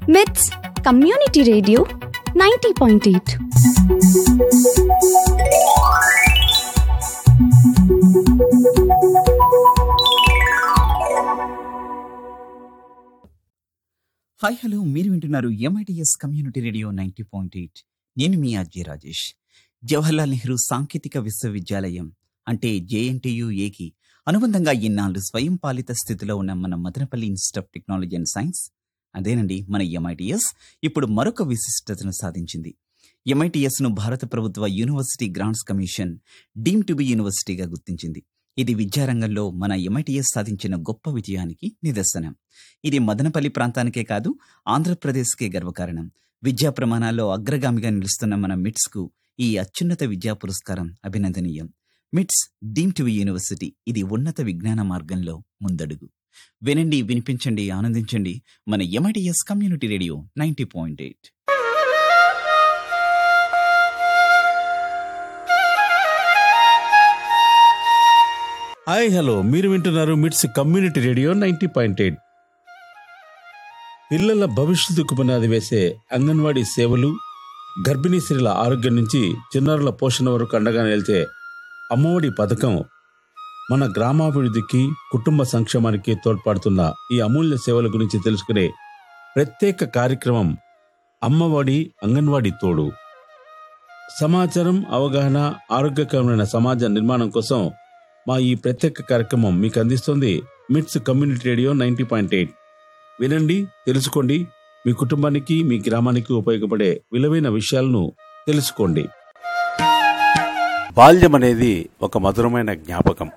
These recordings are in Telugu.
మిట్స్ community radio ninety point eight hi hello మీరు వింటున్నారు MITS community radio ninety point eight నేను మీ అజయ్ రాజేష్ జవహర్లాల్ నెహ్రూ సాంకేతిక విశ్వవిద్యాలయం అంటే జేఎన్టీయు ఏకి అనుబంధంగా ఇన్నాళ్ళు స్వయం పాలిత స్థితిలో ఉన్న మన Madanapalle institute of technology and science అదేనండి మన ఎంఐటిఎస్ ఇప్పుడు మరొక విశిష్టతను సాధించింది ఎంఐటిఎస్ ను భారత ప్రభుత్వ university grants commission deem to be యూనివర్సిటీగా గుర్తించింది ఇది విద్యారంగంలో మన ఎంఐటిఎస్ సాధించిన గొప్ప విజయానికి నిదర్శనం ఇది మదనపల్లి ప్రాంతానికే కాదు ఆంధ్రప్రదేశ్కే గర్వకారణం విద్యా ప్రమాణాల్లో అగ్రగామిగా నిలుస్తున్న మన మిట్స్ కు ఈ అత్యున్నత విద్యా పురస్కారం అభినందనీయం మిట్స్ డీమ్ టు యూనివర్సిటీ ఇది ఉన్నత విజ్ఞాన మార్గంలో ముందడుగు వినండి వినిపించండి ఆనందించండి మన MITS community radio ninety point eight hi hello మీరు వింటున్నారు MITS community radio ninety point eight పిల్లల భవిష్యత్తుకు పునాది వేసే అంగన్వాడీ సేవలు గర్భిణీ స్త్రీల ఆరోగ్యం నుంచి చిన్నారుల పోషణ వరకు అండగా నిలిచే అమ్మఒడి పథకం మన గ్రామాభివృద్ధికి కుటుంబ సంక్షేమానికి తోడ్పడుతున్న ఈ అమూల్య సేవల గురించి తెలుసుకునే ప్రత్యేక కార్యక్రమం అమ్మఒడి అంగన్వాడీ తోడు సమాచారం అవగాహన ఆరోగ్యకరమైన సమాజ నిర్మాణం కోసం మా ఈ ప్రత్యేక కార్యక్రమం మీకు అందిస్తుంది MITS community radio ninety point eight వినండి తెలుసుకోండి మీ కుటుంబానికి మీ గ్రామానికి ఉపయోగపడే విలువైన విషయాలను తెలుసుకోండి బాల్యం అనేది ఒక మధురమైన జ్ఞాపకం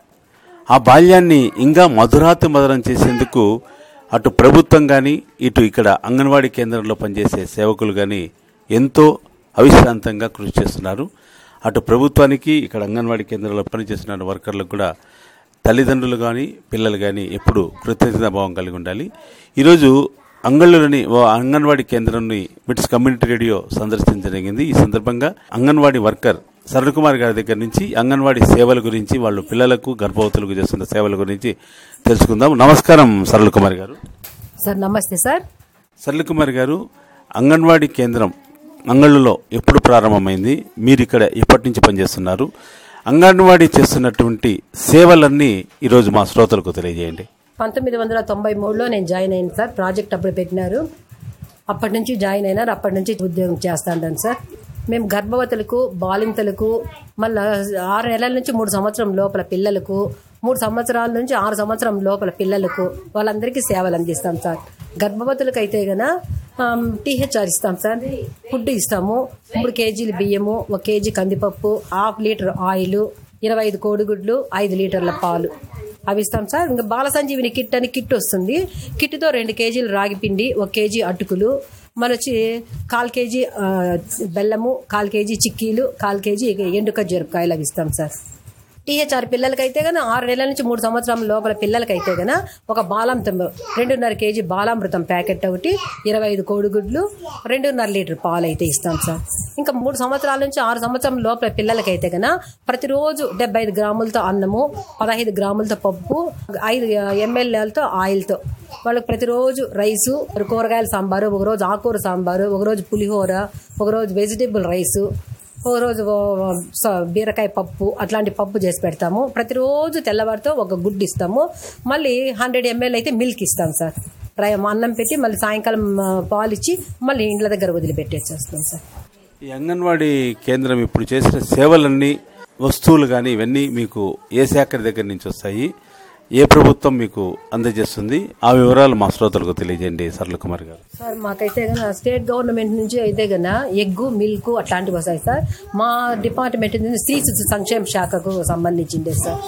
ఆ బాల్యాన్ని ఇంకా మధురాతి మధురం చేసేందుకు అటు ప్రభుత్వం కానీ ఇటు ఇక్కడ అంగన్వాడీ కేంద్రంలో పనిచేసే సేవకులు కానీ ఎంతో అవిశ్రాంతంగా కృషి చేస్తున్నారు అటు ప్రభుత్వానికి ఇక్కడ అంగన్వాడీ కేంద్రంలో పనిచేస్తున్న వర్కర్లకు కూడా తల్లిదండ్రులు కానీ పిల్లలు కానీ ఎప్పుడు కృతజ్ఞతా భావం కలిగి ఉండాలి ఈరోజు అంగళ్ళలోని ఓ అంగన్వాడీ కేంద్రాన్ని మిట్స్ కమ్యూనిటీ రేడియో సందర్శించడం జరిగింది ఈ సందర్భంగా అంగన్వాడీ వర్కర్ సరళ్ కుమార్ గారి దగ్గర నుంచి అంగన్వాడీ సేవల గురించి వాళ్ళు పిల్లలకు గర్భవతులకు చేస్తున్న సేవల గురించి తెలుసుకుందాం నమస్కారం సరళ్ కుమార్ గారు సార్ నమస్తే సార్ సరళ్ కుమార్ గారు అంగన్వాడీ కేంద్రం అంగళ్ళలో ఎప్పుడు ప్రారంభమైంది మీరు ఇక్కడ ఎప్పటి నుంచి పనిచేస్తున్నారు అంగన్వాడీ చేస్తున్నటువంటి సేవలన్నీ ఈరోజు మా శ్రోతలకు తెలియజేయండి పంతొమ్మిది వందల తొంభై మూడులో నేను జాయిన్ అయ్యాను సార్ ప్రాజెక్ట్ అప్పుడు పెట్టినారు అప్పటి నుంచి జాయిన్ అయినారు అప్పటి నుంచి ఉద్యోగం చేస్తాను సార్ మేము గర్భవతులకు బాలింతలకు మళ్ళా ఆరు నెలల నుంచి మూడు సంవత్సరం లోపల పిల్లలకు మూడు సంవత్సరాల నుంచి ఆరు సంవత్సరం లోపల పిల్లలకు వాళ్ళందరికీ సేవలు అందిస్తాం సార్ గర్భవతులకు అయితే గన టీహెచ్ఆర్ ఇస్తాం సార్ ఫుడ్ ఇస్తాము మూడు కేజీలు బియ్యము ఒక కేజీ కందిపప్పు హాఫ్ లీటర్ ఆయిల్ ఇరవై ఐదు కోడిగుడ్లు ఐదు లీటర్ల పాలు అవి ఇస్తాం సార్ ఇంకా బాల సంజీవిని కిట్ అని కిట్ వస్తుంది కిట్తో రెండు కేజీలు రాగి పిండి ఒక కేజీ అటుకులు మన వచ్చి కాల్ కేజీ ఆ, బెల్లము కాల్ కేజీ చిక్కీలు కాల్ కేజీ ఎండు ఖర్జూరకాయలు అవి ఇస్తాం సార్ టీహెచ్ఆర్ పిల్లలకైతే గన ఆరు నెలల నుంచి మూడు సంవత్సరాల లోపల పిల్లలకైతే గన ఒక బాలామృతం రెండున్నర కేజీ బాలామృతం ప్యాకెట్ ఒకటి ఇరవై ఐదు కోడిగుడ్లు రెండున్నర లీటర్ పాలు అయితే ఇస్తాం సార్ ఇంకా మూడు సంవత్సరాల నుంచి ఆరు సంవత్సరం లోపల పిల్లలకైతే గన ప్రతిరోజు డెబ్బై ఐదు గ్రాములతో అన్నము పదహైదు గ్రాములతో పప్పు ఐదు ఎంఎల్ఏలతో ఆయిల్తో వాళ్ళకి ప్రతిరోజు రైసు కూరగాయల సాంబారు ఒకరోజు ఆకుకూర సాంబారు ఒకరోజు పులిహోర ఒకరోజు వెజిటేబుల్ రైసు ఒక రోజు ఓ- స- బీరకాయ పప్పు అట్లాంటి పప్పు చేసి పెడతాము ప్రతిరోజు తెల్లవారితో ఒక గుడ్డు ఇస్తాము మళ్ళీ హండ్రెడ్ ఎంఎల్ అయితే మిల్క్ ఇస్తాం సార్ రై- అన్నం పెట్టి మళ్ళీ సాయంకాలం ఆ, పాలు ఇచ్చి మళ్ళీ ఇండ్ల దగ్గర వదిలిపెట్టేసేస్తాం సార్ ఈ అంగన్వాడీ కేంద్రం ఇప్పుడు చేసిన సేవలన్నీ వస్తువులు కానీ ఇవన్నీ మీకు ఏ శాఖ దగ్గర నుంచి వస్తాయి ఏ ప్రభుత్వం మీకు అందజేస్తుంది ఆ వివరాలు మా శ్రోతలకు తెలియజేయండి సరళ కుమార్ గారు సార్ మాకైతే గన స్టేట్ గవర్నమెంట్ నుంచి అయితే గన ఎగ్గు మిల్క్ అట్లాంటివి వస్తాయి సార్ మా డిపార్ట్మెంట్ నుంచి స్త్రీ శిశు సంక్షేమ శాఖకు సంబంధించిందే సార్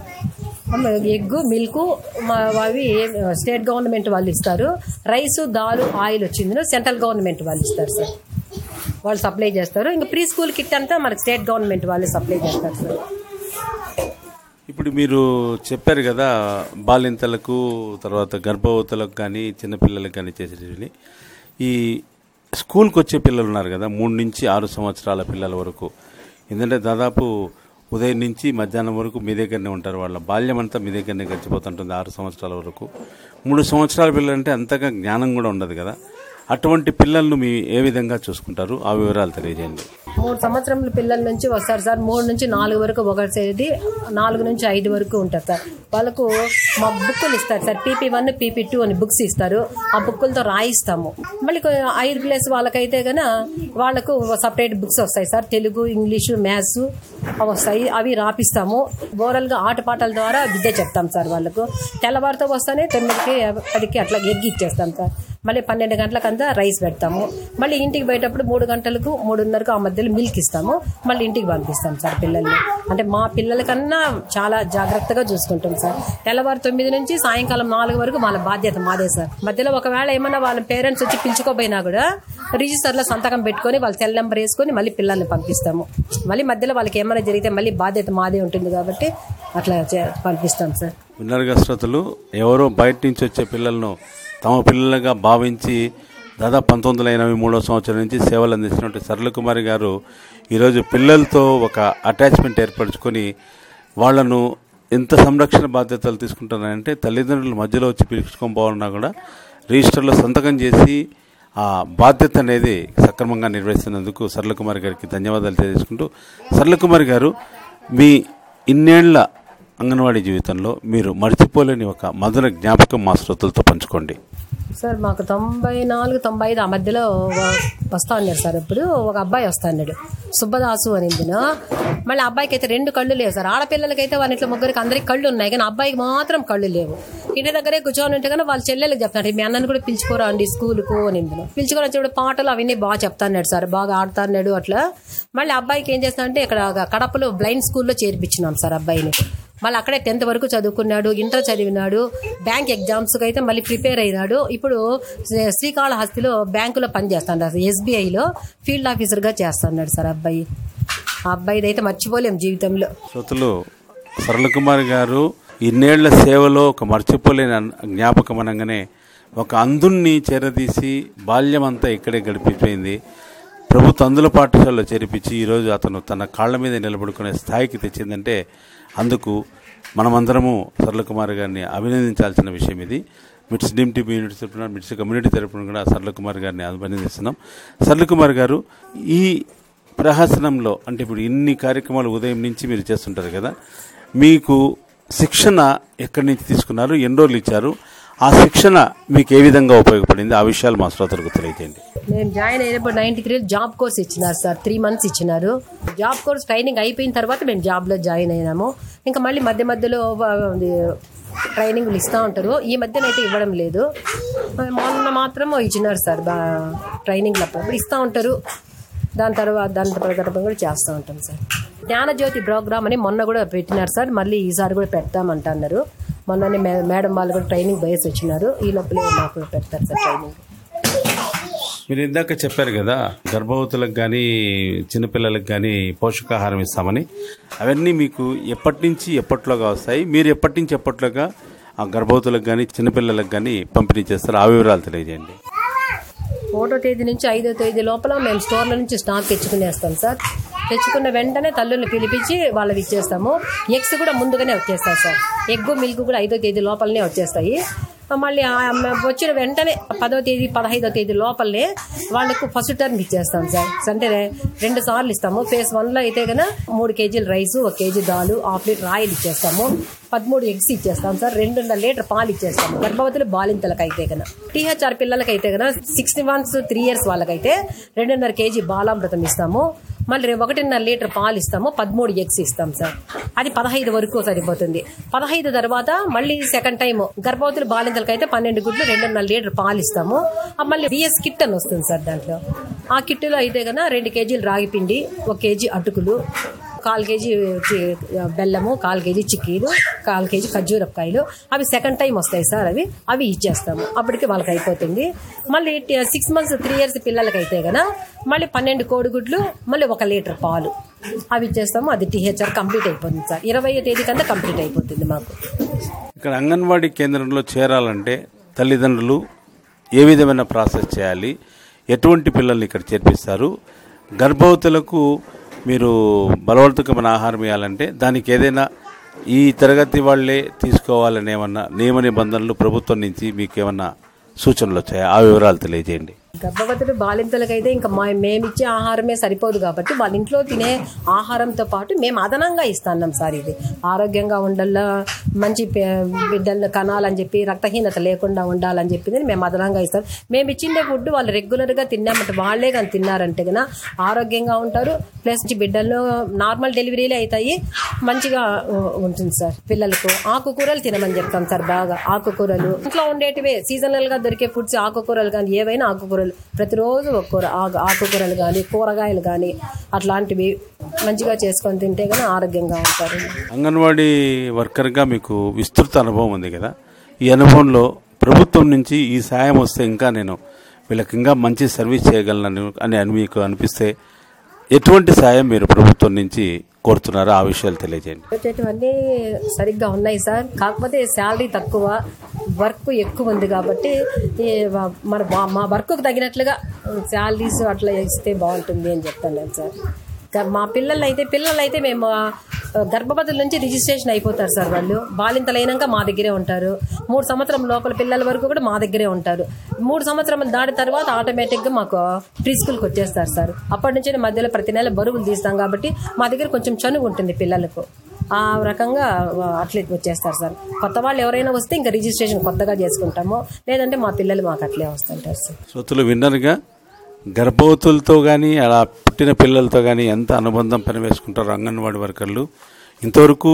అమ్మ, ఎగ్గు మిల్క్ మా అవి స్టేట్ గవర్నమెంట్ వాళ్ళు ఇస్తారు రైస్ దాలు ఆయిల్ వచ్చింది సెంట్రల్ గవర్నమెంట్ వాళ్ళు ఇస్తారు సార్ వాళ్ళు సప్లై చేస్తారు ఇంకా ప్రీ స్కూల్ కిట్ అంతా మనకి స్టేట్ గవర్నమెంట్ వాళ్ళు సప్లై చేస్తారు సార్ ఇప్పుడు మీరు చెప్పారు కదా బాలింతలకు తర్వాత గర్భవతులకు కానీ చిన్నపిల్లలకు కానీ చేసేటివి ఈ స్కూల్కి వచ్చే పిల్లలు ఉన్నారు కదా మూడు నుంచి ఆరు సంవత్సరాల పిల్లల వరకు ఎందుకంటే దాదాపు ఉదయం నుంచి మధ్యాహ్నం వరకు మీ దగ్గరనే ఉంటారు వాళ్ళ బాల్యం అంతా మీ దగ్గరనే గడిచిపోతుంటుంది ఆరు సంవత్సరాల వరకు మూడు సంవత్సరాల పిల్లలంటే అంతగా జ్ఞానం కూడా ఉండదు కదా అటువంటి పిల్లలను మీ ఏ విధంగా చూసుకుంటారు ఆ వివరాలు తెలియజేయండి మూడు సంవత్సరముల పిల్లల నుంచి వస్తారు సార్ మూడు నుంచి నాలుగు వరకు ఒకటి నాలుగు నుంచి ఐదు వరకు ఉంటారు సార్ వాళ్ళకు మా బుక్కులు ఇస్తారు sir PP one PP two అని బుక్స్ ఇస్తారు ఆ బుక్కులతో రాయిస్తాము మళ్ళీ కొ- ఐదు ప్లేస్ వాళ్ళకైతే గన వాళ్ళకు సపరేట్ బుక్స్ వస్తాయి సార్ తెలుగు ఇంగ్లీషు మ్యాథ్స్ అవి వస్తాయి అవి రాపిస్తాము ఓవరాల్ గా ఆటపాటల ద్వారా విద్య చెప్తాం సార్ వాళ్ళకు తెల్లవారితో వస్తానే తొమ్మిదికి పదికి అట్లా ఎగ్గి ఇచ్చేస్తాం సార్ మళ్ళీ పన్నెండు గంటలకంతా రైస్ పెడతాము మళ్ళీ ఇంటికి పోయేటప్పుడు మూడు గంటలకు మూడున్నరకు ఆ మధ్యలో మిల్క్ ఇస్తాము మళ్ళీ ఇంటికి పంపిస్తాం సార్ పిల్లల్ని అంటే మా పిల్లల కన్నా చాలా జాగ్రత్తగా చూసుకుంటాం సార్ తెల్లవారు తొమ్మిది నుంచి సాయంకాలం నాలుగు వరకు వాళ్ళ బాధ్యత మాదే సార్ మధ్యలో ఒకవేళ ఏమన్నా వాళ్ళ పేరెంట్స్ వచ్చి పిలుచుకోపోయినా కూడా రిజిస్టర్లో సంతకం పెట్టుకొని వాళ్ళ సెల్ నెంబర్ వేసుకొని మళ్ళీ పిల్లల్ని పంపిస్తాము మళ్ళీ మధ్యలో వాళ్ళకి ఏమైనా జరిగితే మళ్ళీ బాధ్యత మాదే ఉంటుంది కాబట్టి అట్లా చే- పంపిస్తాం సార్ విన్నర్గా శ్రోతలు ఎవరో బయట నుంచి వచ్చే పిల్లలను తమ పిల్లలుగా భావించి దాదాపు పంతొమ్మిది వందల ఎనభై మూడో సంవత్సరం నుంచి సేవలు అందిస్తున్నటువంటి సరళకుమారి గారు ఈరోజు పిల్లలతో ఒక అటాచ్మెంట్ ఏర్పరచుకొని వాళ్ళను ఎంత సంరక్షణ బాధ్యతలు తీసుకుంటున్నారంటే తల్లిదండ్రుల మధ్యలో వచ్చి పిలుచుకొని పోవాలన్నా కూడా రిజిస్టర్లో సంతకం చేసి ఆ బాధ్యత అనేది సక్రమంగా నిర్వహిస్తున్నందుకు సరళకుమారి గారికి ధన్యవాదాలు తెలియజేసుకుంటూ సరళకుమారి గారు మీ ఇన్నేళ్ల అంగన్వాడీ జీవితంలో మీరు మర్చిపోలేని ఒక మధుర జ్ఞాపకం మా శ్రోతలతో పంచుకోండి సార్ మాకు తొంభై నాలుగు తొంభై ఐదు ఆ మధ్యలో వ- వస్తా ఉన్నారు సార్ ఇప్పుడు ఒక అబ్బాయి వస్తా అన్నాడు సుబ్బదాసు అని మళ్ళీ అబ్బాయికి అయితే రెండు కళ్ళు లేవు సార్ ఆడపిల్లలకైతే వాళ్ళ ఇంట్లో ముగ్గురికి అందరికి కళ్ళు ఉన్నాయి కానీ అబ్బాయికి మాత్రం కళ్ళు లేవు ఇంటి దగ్గరే కూర్చొని ఉంటే కానీ వాళ్ళ చెల్లెలకు చెప్తాడు మీ అన్నని కూడా పిలుచుకోరా అండి స్కూల్కు అని పిలుచుకొని వచ్చేప్పుడు పాటలు అవన్నీ బాగా చెప్తాన్నాడు సార్ బాగా ఆడుతాన్నాడు అట్లా మళ్ళీ అబ్బాయికి ఏం చేస్తానంటే ఇక్కడ కడపలో బ్లైండ్ స్కూల్లో చేర్పించినాం సార్ అబ్బాయిని మళ్ళీ అక్కడే టెన్త్ వరకు చదువుకున్నాడు ఇంటర్ చదివినాడు బ్యాంక్ ఎగ్జామ్స్కి అయితే మళ్ళీ ప్రిపేర్ అయినాడు ఇప్పుడు శ్రీ- శ్రీకాళహస్తిలో బ్యాంకులో పనిచేస్తాడు ఎస్బీఐలో ఫీల్డ్ ఆఫీసర్గా చేస్తున్నాడు సార్ అబ్బాయి ఆ అబ్బాయిది అయితే మర్చిపోలేం జీవితంలో శ్రోతలు సరళకుమారి గారు ఇన్నేళ్ల సేవలో ఒక మర్చిపోలేని అన్- జ్ఞాపకం అనగానే ఒక అందుణ్ణి చేరదీసి బాల్యం అంతా ఇక్కడే గడిపిపోయింది ప్రభుత్వ అందుల పాఠశాలలో చేర్పించి ఈరోజు అతను తన కాళ్ళ మీద నిలబడుకునే స్థాయికి తెచ్చిందంటే అందుకు మనమందరము సరళకుమారి గారిని అభినందించాల్సిన విషయం ఇది మిట్స్ డీమ్ టీవీ యూనిట్ తరపున మిట్స్ కమ్యూనిటీ తరపున కూడా సరళకుమార్ గారిని అభినందిస్తున్నాం సరళకుమార్ గారు ఈ ప్రహసనంలో అంటే ఇప్పుడు ఇన్ని కార్యక్రమాలు ఉదయం నుంచి మీరు చేస్తుంటారు కదా మీకు శిక్షణ ఎక్కడి నుంచి తీసుకున్నారు ఎన్ని రోజులు ఇచ్చారు ఆ శిక్షణ మీకు ఏ విధంగా ఉపయోగపడింది ఆ విషయాలు మా శ్రోతలకు తెలియజేయండి నేను జాయిన్ అయినప్పుడు నైన్టీ త్రీ జాబ్ కోర్స్ ఇచ్చినారు సార్ త్రీ మంత్స్ ఇచ్చినారు జాబ్ కోర్స్ ట్రైనింగ్ అయిపోయిన తర్వాత మేము జాబ్లో జాయిన్ అయినాము ఇంకా మళ్ళీ మధ్య మధ్యలో ఆ, అది ట్రైనింగ్లు ఇస్తూ ఉంటారు ఈ మధ్యనైతే ఇవ్వడం లేదు మొన్న మాత్రం ఇచ్చినారు సార్ బా ట్రైనింగ్లు అప్పుడు ఇస్తూ ఉంటారు దాని తర్వాత దాని తర్వాత కూడా చేస్తూ ఉంటాం సార్ జ్ఞానజ్యోతి ప్రోగ్రామ్ అని మొన్న కూడా పెట్టినారు సార్ మళ్ళీ ఈసారి కూడా పెడతామంటున్నారు మొన్ననే మే- మేడం వాళ్ళు కూడా ట్రైనింగ్ బయస్ వచ్చినారు ఈ లోపలే మాకు పెడతారు సార్ ట్రైనింగ్ మీరు ఇందాక చెప్పారు కదా గర్భవతులకు కానీ చిన్నపిల్లలకు కానీ పోషకాహారం ఇస్తామని అవన్నీ మీకు ఎప్పటి నుంచి ఎప్పట్లోగా వస్తాయి మీరు ఎప్పటి నుంచి ఎప్పట్లోగా ఆ గర్భవతులకు కానీ చిన్నపిల్లలకు కానీ పంపిణీ చేస్తారు ఆ వివరాలు తెలియజేయండి ఒకటో తేదీ నుంచి ఐదో తేదీ లోపల మేము స్టోర్ల నుంచి స్టాక్ తెచ్చుకునేస్తాం సార్ తెచ్చుకున్న వెంటనే తల్లుల్ని పిలిపించి వాళ్ళవి ఇచ్చేస్తాము ఎగ్స్ కూడా ముందుగానే వచ్చేస్తాయి సార్ ఎగ్ మిల్క్ కూడా ఐదో తేదీ లోపలనే వచ్చేస్తాయి మళ్ళీ ఆ అమ్మ వచ్చిన వెంటనే పదో తేదీ పదహైదో తేదీ లోపలనే వాళ్ళకు ఫస్ట్ టర్మ్ ఇచ్చేస్తాం సార్ అంటే రెండు సార్లు ఇస్తాము ఫేజ్ వన్లో అయితే కనుక మూడు కేజీలు రైస్ ఒక కేజీ దాలు హాఫ్ లీటర్ ఆయిల్ ఇచ్చేస్తాము పదమూడు ఎగ్స్ ఇచ్చేస్తాం సార్ రెండున్నర లీటర్ పాలు ఇచ్చేస్తాము గర్భవతులు బాలింతలకు అయితే కనుక టీహెచ్ఆర్ పిల్లలకి అయితే కనుక సిక్స్టీ మంత్స్ త్రీ ఇయర్స్ వాళ్ళకైతే రెండున్నర కేజీ బాలామృతం ఇస్తాము మళ్ళీ ఒకటిన్నర లీటర్ పాలు ఇస్తాము పదమూడు ఎగ్స్ ఇస్తాం సార్ అది పదహైదు వరకు సరిపోతుంది పదహైదు తర్వాత మళ్ళీ సెకండ్ టైం గర్భవతులు బాలింతలకు అయితే పన్నెండు గుడ్లు రెండున్నర లీటర్ పాలు ఇస్తాము ఆ మళ్ళీ బిఎస్ కిట్ అని వస్తుంది సార్ దాంట్లో ఆ కిట్లో అయితే కనుక రెండు కేజీలు రాగి పిండి ఒక కేజీ అటుకులు కాల్ కేజీ చి- బెల్లము కాల్ కేజీ చిక్కీలు కాల్ కేజీ ఖర్జూరకాయలు అవి సెకండ్ టైం వస్తాయి సార్ అవి అవి ఇచ్చేస్తాము అప్పటికి వాళ్ళకి అయిపోతుంది మళ్ళీ సిక్స్ మంత్స్ త్రీ ఇయర్స్ పిల్లలకి అయితే గన మళ్ళీ పన్నెండు కోడిగుడ్లు మళ్ళీ ఒక లీటర్ పాలు అవి ఇచ్చేస్తాము అది టీహెచ్ఆర్ కంప్లీట్ అయిపోతుంది సార్ ఇరవై తేదీ కంతా కంప్లీట్ అయిపోతుంది మాకు ఇక్కడ అంగన్వాడీ కేంద్రంలో చేరాలంటే తల్లిదండ్రులు ఏ విధమైన ప్రాసెస్ చేయాలి ఎటువంటి పిల్లల్ని ఇక్కడ చేర్పిస్తారు గర్భవతులకు మీరు బలవర్ధకమైన ఆహారం ఇవ్వాలంటే దానికి ఏదైనా ఈ తరగతి వాళ్ళే తీసుకోవాలని ఏమన్నా నియమ నిబంధనలు ప్రభుత్వం నుంచి మీకు ఏమన్నా సూచనలు వచ్చాయా ఆ వివరాలు తెలియజేయండి గర్భవతులు బాలింతలకైతే ఇంకా మా మేమిచ్చే ఆహారమే సరిపోదు కాబట్టి వాళ్ళ ఇంట్లో తినే ఆహారంతో పాటు మేము అదనంగా ఇస్తున్నాం సార్ ఇది ఆరోగ్యంగా ఉండాల మంచి పే- బిడ్డలను కనాలని చెప్పి రక్తహీనత లేకుండా ఉండాలని చెప్పి మేము అదనంగా ఇస్తాం మేము ఇచ్చిండే ఫుడ్ వాళ్ళు రెగ్యులర్గా తిన్నామంటే వాళ్ళే కానీ తిన్నారంటే కన్నా ఆరోగ్యంగా ఉంటారు ప్లస్ బిడ్డలు నార్మల్ డెలివరీలే అవుతాయి మంచిగా ఉ, ఉంటుంది సార్ పిల్లలకు ఆకుకూరలు తినమని చెప్తాం సార్ బాగా ఆకుకూరలు ఇంట్లో ఉండేటివే సీజనల్ గా దొరికే ఫుడ్స్ ఆకుకూరలు కానీ ఏవైనా ఆకుకూరలు ప్రతిరోజు ఒక కూర ఆకు- ఆకుకూరలు కానీ కూరగాయలు కానీ అట్లాంటివి మంచిగా చేసుకొని తింటే కానీ ఆరోగ్యంగా ఉంటారు అంగన్వాడీ వర్కర్గా మీకు విస్తృత అనుభవం ఉంది కదా ఈ అనుభవంలో ప్రభుత్వం నుంచి ఈ సాయం వస్తే ఇంకా నేను వీళ్ళకి ఇంకా మంచి సర్వీస్ చేయగలను అని అని మీకు అనిపిస్తే ఎటువంటి సాయం మీరు ప్రభుత్వం నుంచి కోరుతున్నారో ఆ విషయాలు తెలియజేయండి వచ్చేటివన్నీ సరిగ్గా ఉన్నాయి సార్ కాకపోతే శాలరీ తక్కువ వర్క్ ఎక్కువ ఉంది కాబట్టి ఈ వ- మన మా- మా వర్క్కు తగినట్లుగా శాలరీస్ అట్లా ఇస్తే బాగుంటుంది అని చెప్తాను నేను సార్ ఇంకా మా పిల్లలు అయితే పిల్లలు అయితే మేము ఆ, గర్భవతుల నుంచి రిజిస్ట్రేషన్ అయిపోతారు సార్ వాళ్ళు బాలింతలైనాక మా దగ్గరే ఉంటారు మూడు సంవత్సరం లోపల పిల్లల వరకు కూడా మా దగ్గరే ఉంటారు మూడు సంవత్సరం దాటిన తర్వాత ఆటోమేటిక్గా మాకు ప్రీ స్కూల్కి వచ్చేస్తారు సార్ అప్పటి నుంచి మధ్యలో ప్రతి నెల బరువులు తీస్తాం కాబట్టి మా దగ్గర కొంచెం చనువు ఉంటుంది పిల్లలకు ఆ రకంగా అట్లే వచ్చేస్తారు సార్ కొత్త వాళ్ళు ఎవరైనా వస్తే ఇంకా రిజిస్ట్రేషన్ కొత్తగా చేసుకుంటాము లేదంటే మా పిల్లలు మాకు అట్లే వస్తుంటారు సార్ శ్రోతలు విన్నరుగా గర్భవతులతో కానీ అలా పుట్టిన పిల్లలతో కానీ ఎంత అనుబంధం పనివేసుకుంటారు అంగన్వాడీ వర్కర్లు ఇంతవరకు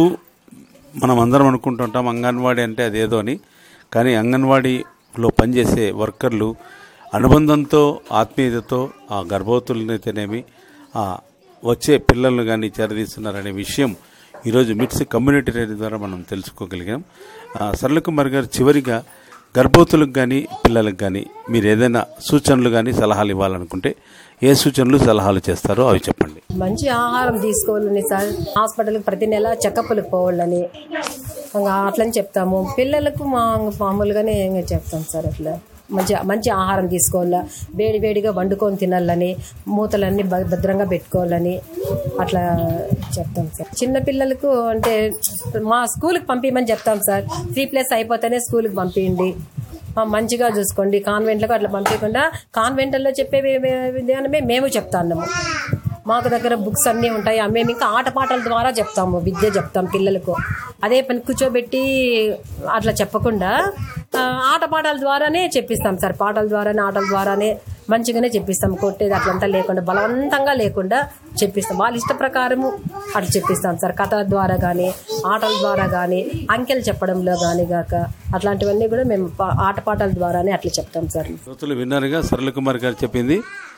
మనం అందరం అనుకుంటుంటాం అంగన్వాడీ అంటే అదేదో అని కానీ అంగన్వాడీలో పనిచేసే వర్కర్లు అనుబంధంతో ఆత్మీయతతో ఆ గర్భవతులనైతేనేమి ఆ వచ్చే పిల్లలను కానీ చేరదీస్తున్నారనే విషయం ఈరోజు మిట్స్ కమ్యూనిటీ రేడియో ద్వారా మనం తెలుసుకోగలిగాం ఆ, సరళకుమార్ గారు చివరిగా గర్భవతులకు కానీ పిల్లలకు కానీ మీరు ఏదైనా సూచనలు కానీ సలహాలు ఇవ్వాలనుకుంటే ఏ సూచనలు సలహాలు చేస్తారో అవి చెప్పండి మంచి ఆహారం తీసుకోవాలని సార్ హాస్పిటల్కి ప్రతి నెల చెకప్లకు పోవాలని ఇంకా అట్లని చెప్తాము పిల్లలకు మా మామూలుగానే ఇంకా చెప్తాం సార్ అట్లా మంచి మంచి ఆహారం తీసుకోవాలా వేడి వేడిగా వండుకొని తినాలని మూతలన్నీ భ- భద్రంగా పెట్టుకోవాలని అట్లా చెప్తాం సార్ చిన్న పిల్లలకు అంటే మా స్కూల్కి పంపించమని చెప్తాం సార్ త్రీ ప్లస్ అయిపోతేనే స్కూల్కి పంపించండి ఆ, మంచిగా చూసుకోండి కాన్వెంట్లకు అట్లా పంపించకుండా కాన్వెంట్లలో చెప్పే విధానమే మేము చెప్తాము మాకు దగ్గర బుక్స్ అన్నీ ఉంటాయి ఆ మేము ఇంకా ఆటపాటల ద్వారా చెప్తాము విద్య చెప్తాం పిల్లలకు అదే పని కూర్చోబెట్టి అట్లా చెప్పకుండా ఆ, ఆటపాటల ద్వారానే చెప్పిస్తాం సార్ పాటల ద్వారానే ఆటల ద్వారానే మంచిగానే చెప్పిస్తాం కొట్టేది అట్లంతా లేకుండా బలవంతంగా లేకుండా చెప్పిస్తాం వాళ్ళ ఇష్ట ప్రకారము అట్లా చెప్పిస్తాం సార్ కథ ద్వారా కానీ ఆటల ద్వారా కానీ అంకెలు చెప్పడంలో కానీ గాక అట్లాంటివన్నీ కూడా మేము పా- ఆటపాటల ద్వారానే అట్లా చెప్తాం సార్ శ్రోతలు విన్నారుగా సరళకుమార్ గారు చెప్పింది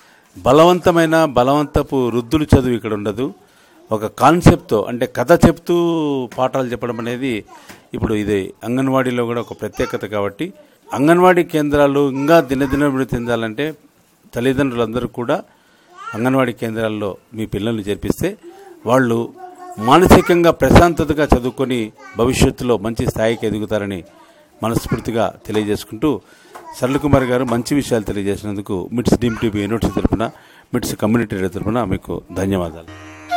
బలవంతమైన బలవంతపు రుద్దులు చదువు ఇక్కడ ఉండదు ఒక కాన్సెప్ట్తో అంటే కథ చెప్తూ పాఠాలు చెప్పడం అనేది ఇప్పుడు ఇది అంగన్వాడీలో కూడా ఒక ప్రత్యేకత కాబట్టి అంగన్వాడీ కేంద్రాలు ఇంకా దినదినభివృద్ధి చెందాలంటే తల్లిదండ్రులందరూ కూడా అంగన్వాడీ కేంద్రాల్లో మీ పిల్లల్ని చేర్పిస్తే వాళ్ళు మానసికంగా ప్రశాంతతగా చదువుకొని భవిష్యత్తులో మంచి స్థాయికి ఎదుగుతారని మనస్ఫూర్తిగా తెలియజేసుకుంటూ సరళకుమార్ గారు మంచి విషయాలు తెలియజేసినందుకు మిట్స్ డీమ్ టీవీ యూనివర్సిటీ తరపున మిట్స్ కమ్యూనిటీ రేడియో తరపున మీకు ధన్యవాదాలు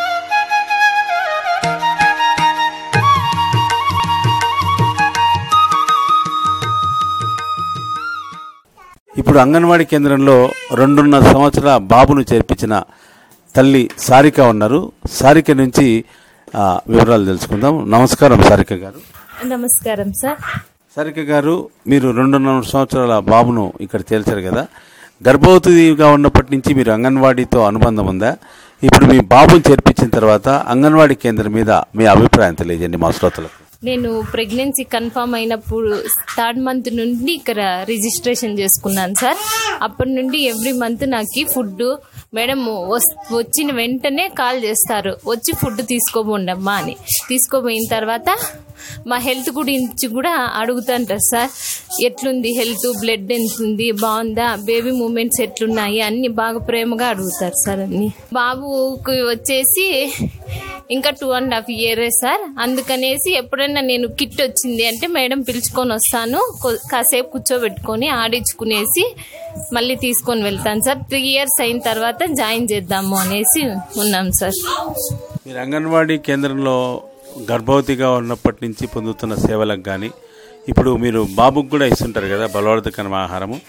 ఇప్పుడు అంగన్వాడీ కేంద్రంలో రెండున్నర సంవత్సరాల బాబును చేర్పించిన తల్లి సారిక ఉన్నారు సారిక నుంచి ఆ, వివరాలు తెలుసుకుందాం నమస్కారం సారిక గారు నమస్కారం సార్ సారిక గారు మీరు రెండున్నర సంవత్సరాల బాబును ఇక్కడ చేర్చారు కదా గర్భవతిగా ఉన్నప్పటి నుంచి మీరు అంగన్వాడీతో అనుబంధం ఉందా ఇప్పుడు మీ బాబుని చేర్పించిన తర్వాత అంగన్వాడీ కేంద్రం మీద మీ అభిప్రాయం తెలియజేయండి మా శ్రోతలకు నేను ప్రెగ్నెన్సీ కన్ఫర్మ్ అయినప్పుడు థర్డ్ మంత్ నుండి ఇక్కడ రిజిస్ట్రేషన్ చేసుకున్నాను సార్ అప్పటి నుండి ఎవ్రీ మంత్ నాకు ఫుడ్ మేడం వస్- వచ్చిన వెంటనే కాల్ చేస్తారు వచ్చి ఫుడ్ తీసుకోబోండమ్మా అని తీసుకోపోయిన తర్వాత మా హెల్త్ గురించి కూడా అడుగుతుంటారు సార్ ఎట్లుంది హెల్త్ బ్లడ్ ఎంత ఉంది బాగుందా బేబీ మూమెంట్స్ ఎట్లున్నాయి అన్ని బాగా ప్రేమగా అడుగుతారు సార్ అన్ని బాబుకి వచ్చేసి ఇంకా టూ అండ్ హాఫ్ ఇయరే సార్ అందుకనేసి ఎప్పుడైనా నేను కిట్ వచ్చింది అంటే మేడం పిలుచుకొని వస్తాను కొ- కాసేపు కూర్చోబెట్టుకొని ఆడించుకునేసి మళ్ళీ తీసుకొని వెళ్తాను సార్ త్రీ ఇయర్స్ అయిన తర్వాత జాయిన్ చేద్దాము అనేసి ఉన్నాం సార్ మీరు అంగన్వాడీ కేంద్రంలో గర్భవతిగా ఉన్నప్పటి నుంచి పొందుతున్న సేవలకు కానీ ఇప్పుడు మీరు బాబుకు కూడా ఇస్తుంటారు కదా బలవర్ధకమైన ఆహారము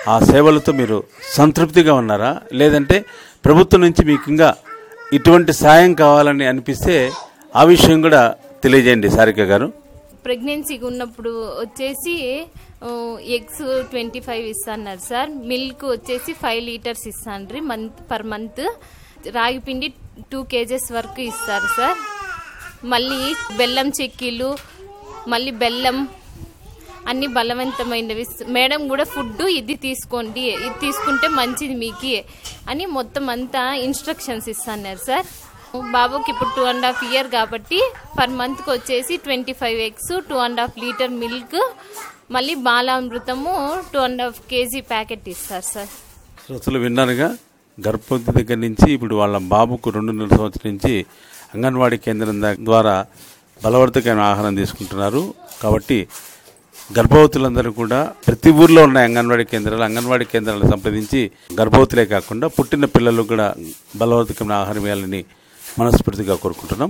ఆ సేవలతో మీరు సంతృప్తిగా ఉన్నారా లేదంటే ప్రభుత్వం నుంచి మీకు ఇంకా ఇటువంటి సాయం కావాలని అనిపిస్తే ఆ విషయం కూడా తెలియజేయండి సారిక గారు ప్రెగ్నెన్సీగా ఉన్నప్పుడు వచ్చేసి ఎగ్స్ ట్వంటీ ఫైవ్ ఇస్తున్నారు సార్ మిల్క్ వచ్చేసి ఫైవ్ లీటర్స్ ఇస్తాండ్రి మంత్ పర్ మంత్ రాగి పిండి టూ కేజెస్ వరకు ఇస్తారు సార్ మళ్ళీ బెల్లం చెక్కీలు మళ్ళీ బెల్లం అన్ని బలవంతమైనవి మేడం కూడా ఫుడ్ ఇది తీసుకోండి ఇది తీసుకుంటే మంచిది మీకు అని మొత్తం అంతా ఇన్స్ట్రక్షన్స్ ఇస్తున్నారు సార్ బాబుకి ఇప్పుడు టూ అండ్ హాఫ్ ఇయర్ కాబట్టి పర్ మంత్కి వచ్చేసి twenty five eggs two and half litre milk మళ్ళీ Balamrutham two and half KG packet ఇస్తారు సార్ శ్రోతలు విన్నారుగా గర్భవతి దగ్గర నుంచి ఇప్పుడు వాళ్ళ బాబుకు రెండున్నర సంవత్సరం నుంచి అంగన్వాడీ కేంద్రం దా- ద్వారా బలవర్ధకమైన ఆహారం తీసుకుంటున్నారు కాబట్టి గర్భవతులందరూ కూడా ప్రతి ఊర్లో ఉన్న అంగన్వాడీ కేంద్రాలు అంగన్వాడీ కేంద్రాలను సంప్రదించి గర్భవతులే కాకుండా పుట్టిన పిల్లలకు కూడా బలవర్ధకమైన ఆహారం ఇవ్వాలని మనస్ఫూర్తిగా కోరుకుంటున్నాం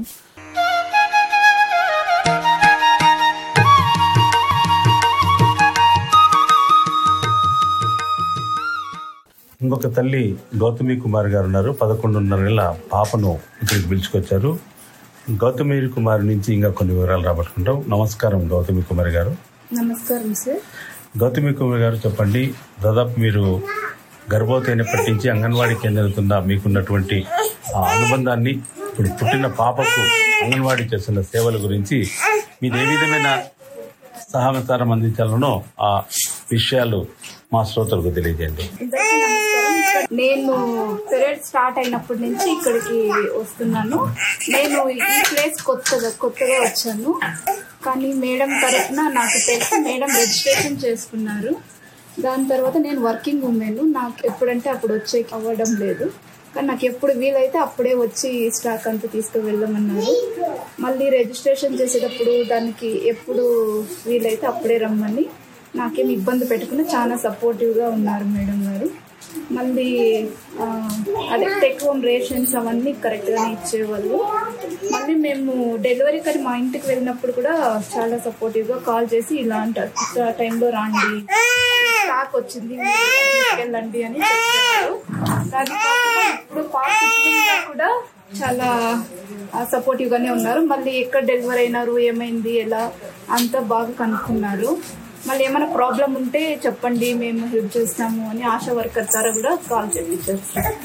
ఇంకొక తల్లి గౌతమి కుమార్ గారు ఉన్నారు పదకొండున్నరేళ్ల పాపను ఇక్కడికి పిలుచుకొచ్చారు గౌతమి కుమార్ నుంచి ఇంకా కొన్ని వివరాలు రాబట్టుకుంటాం నమస్కారం గౌతమి కుమార్ గారు నమస్కారం సార్ గౌతమి కుమార్ గారు చెప్పండి దాదాపు మీరు గర్భవతి అయినప్పటి నుంచి అంగన్వాడీ కేంద్రం కింద మీకున్నటువంటి ఆ అనుబంధాన్ని ఇప్పుడు పుట్టిన పాపకు అంగన్వాడీ చేస్తున్న సేవల గురించి మీరు ఏ విధమైన సహకారం అందించాలనో ఆ విషయాలు మా శ్రోతలకు తెలియజేయండి అందరికీ నమస్కారం ఇక్కడ నేను పీరియడ్ స్టార్ట్ అయినప్పటి నుంచి ఇక్కడికి వస్తున్నాను నేను ఈ ప్లేస్ కొత్తగా కొత్తగా వచ్చాను కానీ మేడం తరఫున నాకు తెలిసి మేడం రిజిస్ట్రేషన్ చేసుకున్నారు దాని తర్వాత నేను వర్కింగ్ ఉమెన్ నాకు ఎప్పుడంటే అప్పుడు వచ్చే అవ్వడం లేదు కానీ నాకు ఎప్పుడు వీలైతే అప్పుడే వచ్చి స్టాక్ అంతా తీసుకువెళ్ళమన్నారు మళ్ళీ రిజిస్ట్రేషన్ చేసేటప్పుడు దానికి ఎప్పుడు వీలైతే అప్పుడే రమ్మని నాకేం ఇబ్బంది పెట్టకుండా చాలా సపోర్టివ్గా ఉన్నారు మేడం గారు మళ్ళీ ఆ, అదే టెక్ హోమ్ రేషన్స్ అవన్నీ కరెక్ట్గానే ఇచ్చేవాళ్ళు మళ్ళీ మేము డెలివరీ కానీ మా ఇంటికి వెళ్ళినప్పుడు కూడా చాలా సపోర్టివ్గా కాల్ చేసి ఇలా అంటారు "ఇట్లా టైంలో రాండి స్టాక్ వచ్చింది మీరు తీసుకెళ్ళండి అని చెప్పేవారు దాని కాకుండా ఇప్పుడు పాప పుట్టినాక కూడా చాలా సపోర్టివ్ గానే ఉన్నారు మళ్ళీ ఎక్కడ డెలివరీ అయినారు ఏమైంది ఎలా అంతా బాగా కనుక్కున్నారు మళ్ళీ ఏమైనా ప్రాబ్లం ఉంటే చెప్పండి మేము హెల్ప్ చేస్తాము అని ఆశా వర్కర్ ద్వారా కూడా కాల్ చేయించారు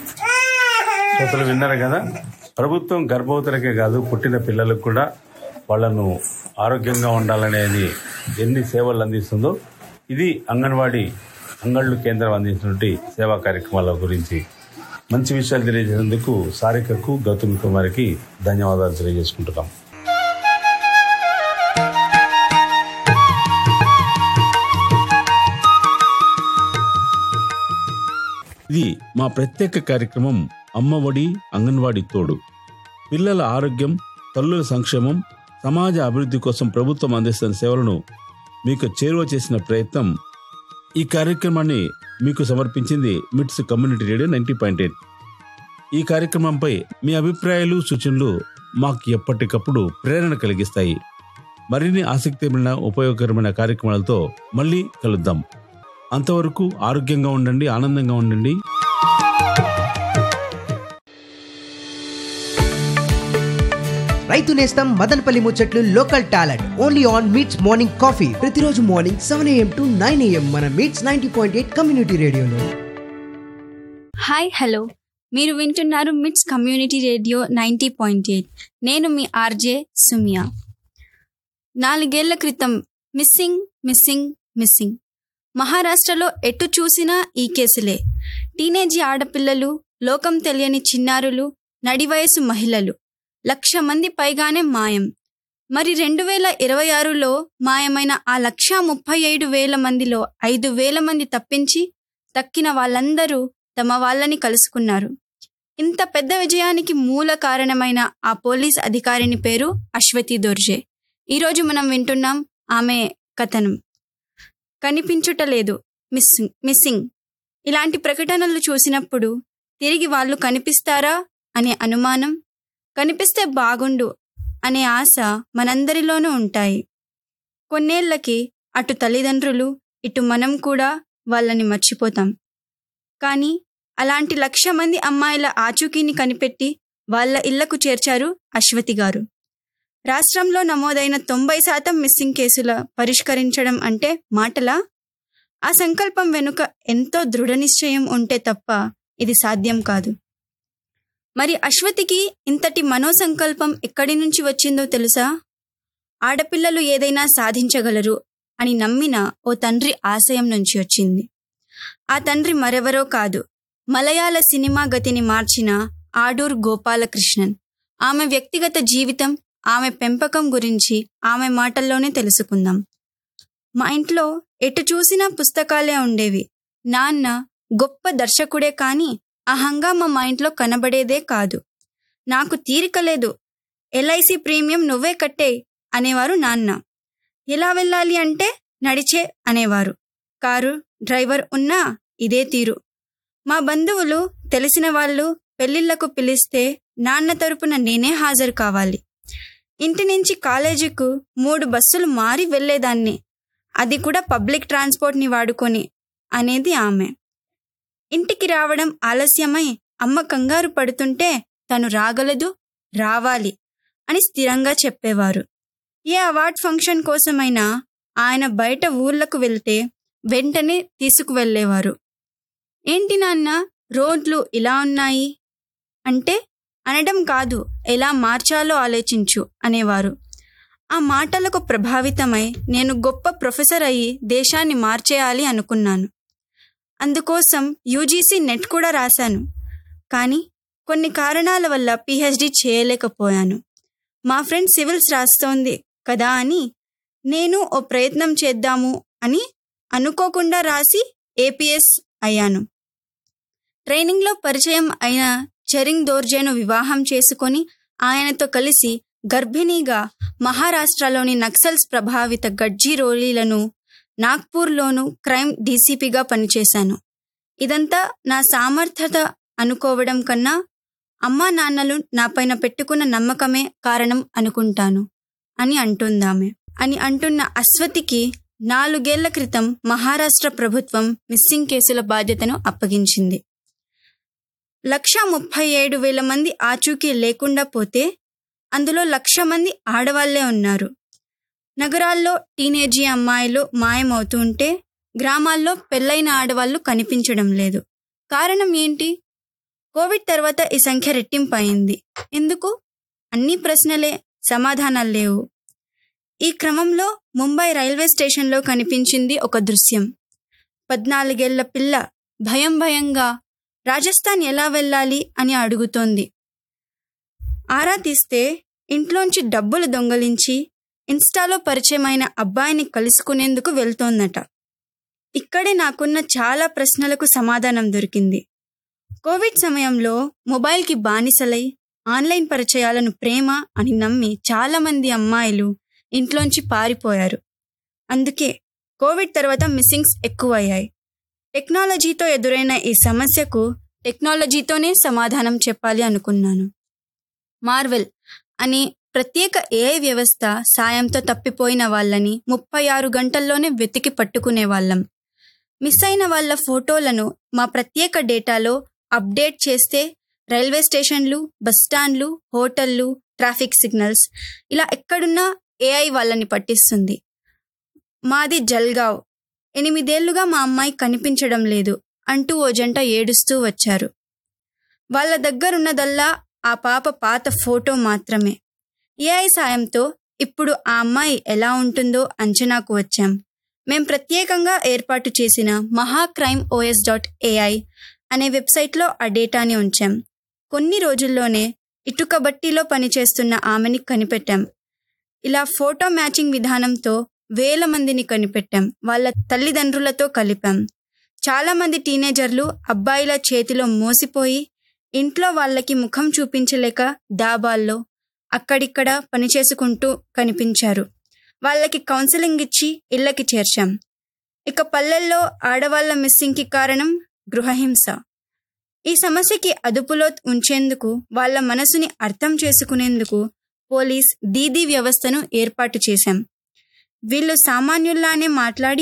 శ్రోతలు విన్నారు కదా ప్రభుత్వం గర్భవతులకే కాదు పుట్టిన పిల్లలకు కూడా వాళ్ళను ఆరోగ్యంగా ఉండాలనేది ఎన్ని సేవలు అందిస్తుందో ఇది అంగన్వాడీ అంగళ్ళు కేంద్రం అందించినటువంటి సేవా కార్యక్రమాల గురించి మంచి విషయాలు తెలియజేసేందుకు సారికకు గౌతమి కుమార్కి ధన్యవాదాలు తెలియజేసుకుంటున్నాం ఇది మా ప్రత్యేక కార్యక్రమం అమ్మఒడి అంగన్వాడీ తోడు పిల్లల ఆరోగ్యం తల్లుల సంక్షేమం సమాజ అభివృద్ధి కోసం ప్రభుత్వం అందిస్తున్న సేవలను మీకు చేరువ చేసిన ప్రయత్నం ఈ కార్యక్రమాన్ని మీకు సమర్పించింది MITS community radio ninety point eight ఈ కార్యక్రమంపై మీ అభిప్రాయాలు సూచనలు మాకు ఎప్పటికప్పుడు ప్రేరణ కలిగిస్తాయి మరిన్ని ఆసక్తిమైన ఉపయోగకరమైన కార్యక్రమాలతో మళ్ళీ కలుద్దాం అంతవరకు ఆరోగ్యంగా ఉండండి ఆనందంగా ఉండండి రైతు నేస్తం మదనపల్లి ముచ్చట్లు local talent only on MITS morning coffee ప్రతిరోజు morning seven AM to nine AM మన MITS ninety point eight community రేడియోలో హాయ్ హలో మీరు వింటున్నారు MITS community radio ninety point eight నేను మీ ఆర్జే సుమియా నాలుగేళ్ల క్రితం మిస్సింగ్ మిస్సింగ్ మిస్సింగ్ మహారాష్ట్రలో ఎటు చూసినా ఈ కేసులే టీనేజీ ఆడపిల్లలు లోకం తెలియని చిన్నారులు నడివయసు మహిళలు లక్ష మంది పైగానే మాయం మరి రెండు వేల ఇరవై ఆరులో మాయమైన ఆ లక్ష ముప్పై ఐదు వేల మందిలో ఐదు వేల మంది తప్పించి తక్కిన వాళ్ళందరూ తమ వాళ్ళని కలుసుకున్నారు ఇంత పెద్ద విజయానికి మూల కారణమైన ఆ పోలీస్ అధికారిని పేరు అశ్వతి దొర్జే ఈరోజు మనం వింటున్నాం ఆమె కథనం కనిపించుటలేదు మిస్సింగ్ మిస్సింగ్ ఇలాంటి ప్రకటనలు చూసినప్పుడు తిరిగి వాళ్ళు కనిపిస్తారా అనే అనుమానం కనిపిస్తే బాగుండు అనే ఆశ మనందరిలోనూ ఉంటాయి కొన్నేళ్లకి అటు తల్లిదండ్రులు ఇటు మనం కూడా వాళ్ళని మర్చిపోతాం కానీ అలాంటి లక్ష మంది అమ్మాయిల ఆచూకీని కనిపెట్టి వాళ్ళ ఇళ్లకు చేర్చారు అశ్వతి గారు రాష్ట్రంలో నమోదైన తొంభై శాతం మిస్సింగ్ కేసుల పరిష్కరించడం అంటే మాటలా ఆ సంకల్పం వెనుక ఎంతో దృఢ నిశ్చయం ఉంటే తప్ప ఇది సాధ్యం కాదు మరి అశ్వతికి ఇంతటి మనోసంకల్పం ఎక్కడి నుంచి వచ్చిందో తెలుసా ఆడపిల్లలు ఏదైనా సాధించగలరు అని నమ్మిన ఓ తండ్రి ఆశయం నుంచి వచ్చింది ఆ తండ్రి మరెవరో కాదు మలయాళ సినిమా గతిని మార్చిన ఆడూర్ గోపాలకృష్ణన్ ఆమె వ్యక్తిగత జీవితం ఆమె పెంపకం గురించి ఆమె మాటల్లోనే తెలుసుకుందాం మా ఇంట్లో ఎటు చూసినా పుస్తకాలే ఉండేవి నాన్న గొప్ప దర్శకుడే కానీ ఆ హంగామా మా ఇంట్లో కనబడేదే కాదు నాకు తీరిక లేదు ఎల్ఐసి ప్రీమియం నువ్వే కట్టే అనేవారు నాన్న ఎలా వెళ్ళాలి అంటే నడిచే అనేవారు కారు డ్రైవర్ ఉన్నా ఇదే తీరు మా బంధువులు తెలిసిన వాళ్ళు పెళ్లిళ్లకు పిలిస్తే నాన్న తరపున నేనే హాజరు కావాలి ఇంటి నుంచి కాలేజీకు మూడు బస్సులు మారి వెళ్ళేదాన్ని అది కూడా పబ్లిక్ ట్రాన్స్పోర్ట్ని వాడుకొని అనేది ఆమె ఇంటికి రావడం ఆలస్యమై అమ్మ కంగారు పడుతుంటే తను రాగలదు రావాలి అని స్థిరంగా చెప్పేవారు ఏ అవార్డ్ ఫంక్షన్ కోసమైనా ఆయన బయట ఊర్లకు వెళ్తే వెంటనే తీసుకువెళ్ళేవారు ఏంటి నాన్న రోడ్లు ఇలా ఉన్నాయి అంటే అనడం కాదు ఎలా మార్చాలో ఆలోచించు అనేవారు ఆ మాటలకు ప్రభావితమై నేను గొప్ప ప్రొఫెసర్ అయ్యి దేశాన్ని మార్చేయాలి అనుకున్నాను అందుకోసం యూజీసీ నెట్ కూడా రాశాను కానీ కొన్ని కారణాల వల్ల పిహెచ్డి చేయలేకపోయాను మా ఫ్రెండ్ సివిల్స్ రాస్తోంది కదా అని నేను ఓ ప్రయత్నం చేద్దాము అని అనుకోకుండా రాసి ఏపీఎస్ అయ్యాను ట్రైనింగ్లో పరిచయం అయిన చరింగ్ దోర్జేను వివాహం చేసుకొని ఆయనతో కలిసి గర్భిణీగా మహారాష్ట్రలోని నక్సల్స్ ప్రభావిత గడ్జిరోలీలను నాగ్పూర్లోను క్రైమ్ డీసీపీగా పనిచేశాను ఇదంతా నా సామర్థ్యత అనుకోవడం కన్నా అమ్మా నాన్నలు నాపైన పెట్టుకున్న నమ్మకమే కారణం అనుకుంటాను అని అంటుందామె అని అంటున్న అశ్వతికి నాలుగేళ్ల క్రితం మహారాష్ట్ర ప్రభుత్వం మిస్సింగ్ కేసుల బాధ్యతను అప్పగించింది లక్ష ముప్పై ఏడు వేల మంది ఆచూకీ లేకుండా పోతే అందులో లక్ష మంది ఆడవాళ్లే ఉన్నారు నగరాల్లో టీనేజీ అమ్మాయిలు మాయమవుతూ ఉంటే గ్రామాల్లో పెళ్ళైన ఆడవాళ్లు కనిపించడం లేదు కారణం ఏంటి కోవిడ్ తర్వాత ఈ సంఖ్య రెట్టింపు అయింది ఎందుకు అన్ని ప్రశ్నలే సమాధానాలు లేవు ఈ క్రమంలో ముంబై రైల్వే స్టేషన్లో కనిపించింది ఒక దృశ్యం పద్నాలుగేళ్ల పిల్ల భయం భయంగా రాజస్థాన్ ఎలా వెళ్ళాలి అని అడుగుతోంది ఆరా తీస్తే ఇంట్లోంచి డబ్బులు దొంగలించి ఇన్స్టాలో పరిచయమైన అబ్బాయిని కలుసుకునేందుకు వెళ్తోందట ఇక్కడే నాకున్న చాలా ప్రశ్నలకు సమాధానం దొరికింది కోవిడ్ సమయంలో మొబైల్కి బానిసలై ఆన్లైన్ పరిచయాలను ప్రేమ అని నమ్మి చాలామంది అమ్మాయిలు ఇంట్లోంచి పారిపోయారు అందుకే కోవిడ్ తర్వాత మిస్సింగ్స్ ఎక్కువయ్యాయి టెక్నాలజీతో ఎదురైన ఈ సమస్యకు టెక్నాలజీతోనే సమాధానం చెప్పాలి అనుకున్నాను మార్వెల్ అనే ప్రత్యేక ఏఐ వ్యవస్థ సాయంతో తప్పిపోయిన వాళ్ళని ముప్పై ఆరు గంటల్లోనే వెతికి పట్టుకునే వాళ్ళం మిస్ అయిన వాళ్ళ ఫోటోలను మా ప్రత్యేక డేటాలో అప్డేట్ చేస్తే రైల్వే స్టేషన్లు బస్టాండ్లు హోటళ్ళు ట్రాఫిక్ సిగ్నల్స్ ఇలా ఎక్కడున్నా ఏఐ వాళ్ళని పట్టిస్తుంది మాది జల్గావ్ ఎనిమిదేళ్లుగా మా అమ్మాయి కనిపించడం లేదు అంటూ ఓ జంట ఏడుస్తూ వచ్చారు వాళ్ళ దగ్గరున్నదల్లా ఆ పాప పాత ఫోటో మాత్రమే ఏఐ సాయంతో ఇప్పుడు ఆ అమ్మాయి ఎలా ఉంటుందో అంచనాకు వచ్చాం మేం ప్రత్యేకంగా ఏర్పాటు చేసిన మహా క్రైమ్ ఓఎస్ డాట్ ఏఐ అనే వెబ్సైట్లో ఆ డేటాని ఉంచాం కొన్ని రోజుల్లోనే ఇటుక బట్టీలో పనిచేస్తున్న ఆమెని కనిపెట్టాం ఇలా ఫోటో మ్యాచింగ్ విధానంతో వేల మందిని కనిపెట్టాం వాళ్ళ తల్లిదండ్రులతో కలిపాం చాలామంది టీనేజర్లు అబ్బాయిల చేతిలో మోసిపోయి ఇంట్లో వాళ్ళకి ముఖం చూపించలేక దాబాల్లో అక్కడిక్కడ పనిచేసుకుంటూ కనిపించారు వాళ్ళకి కౌన్సిలింగ్ ఇచ్చి ఇళ్ళకి చేర్చాం ఇక పల్లెల్లో ఆడవాళ్ల మిస్సింగ్కి కారణం గృహహింస ఈ సమస్యకి అదుపులో ఉంచేందుకు వాళ్ళ మనసుని అర్థం చేసుకునేందుకు పోలీస్ దీదీ వ్యవస్థను ఏర్పాటు చేశాం వీళ్ళు సామాన్యుల్లానే మాట్లాడి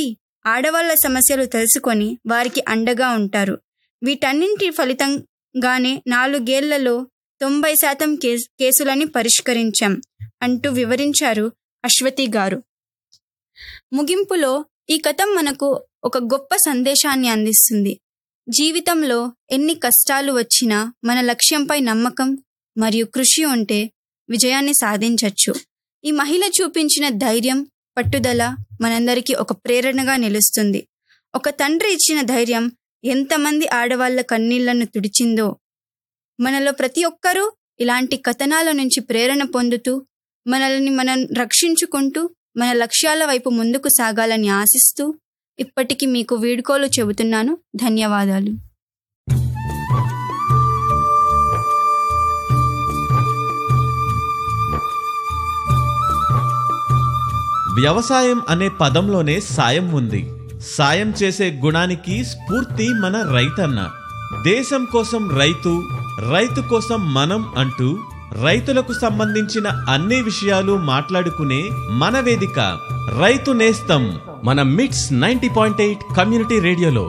ఆడవాళ్ల సమస్యలు తెలుసుకొని వారికి అండగా ఉంటారు వీటన్నింటి ఫలితంగానే నాలుగేళ్లలో తొంభై శాతం కేస్- కేసులని పరిష్కరించాం అంటూ వివరించారు అశ్వతి గారు ముగింపులో ఈ కథం మనకు ఒక గొప్ప సందేశాన్ని అందిస్తుంది జీవితంలో ఎన్ని కష్టాలు వచ్చినా మన లక్ష్యంపై నమ్మకం మరియు కృషి ఉంటే విజయాన్ని సాధించవచ్చు ఈ మహిళ చూపించిన ధైర్యం పట్టుదల మనందరికీ ఒక ప్రేరణగా నిలుస్తుంది ఒక తండ్రి ఇచ్చిన ధైర్యం ఎంతమంది ఆడవాళ్ల కన్నీళ్లను తుడిచిందో మనలో ప్రతి ఒక్కరూ ఇలాంటి కథనాల నుంచి ప్రేరణ పొందుతూ మనల్ని మనం రక్షించుకుంటూ మన లక్ష్యాల వైపు ముందుకు సాగాలని ఆశిస్తూ ఇప్పటికి మీకు వీడ్కోలు చెబుతున్నాను ధన్యవాదాలు వ్యవసాయం అనే పదంలోనే సాయం ఉంది సాయం చేసే గుణానికి స్ఫూర్తి మన రైతన్న దేశం కోసం రైతు రైతు కోసం మనం అంటూ రైతులకు సంబంధించిన అన్ని విషయాలు మాట్లాడుకునే మన వేదిక రైతు నేస్తం మన MITS ninety point eight community రేడియోలో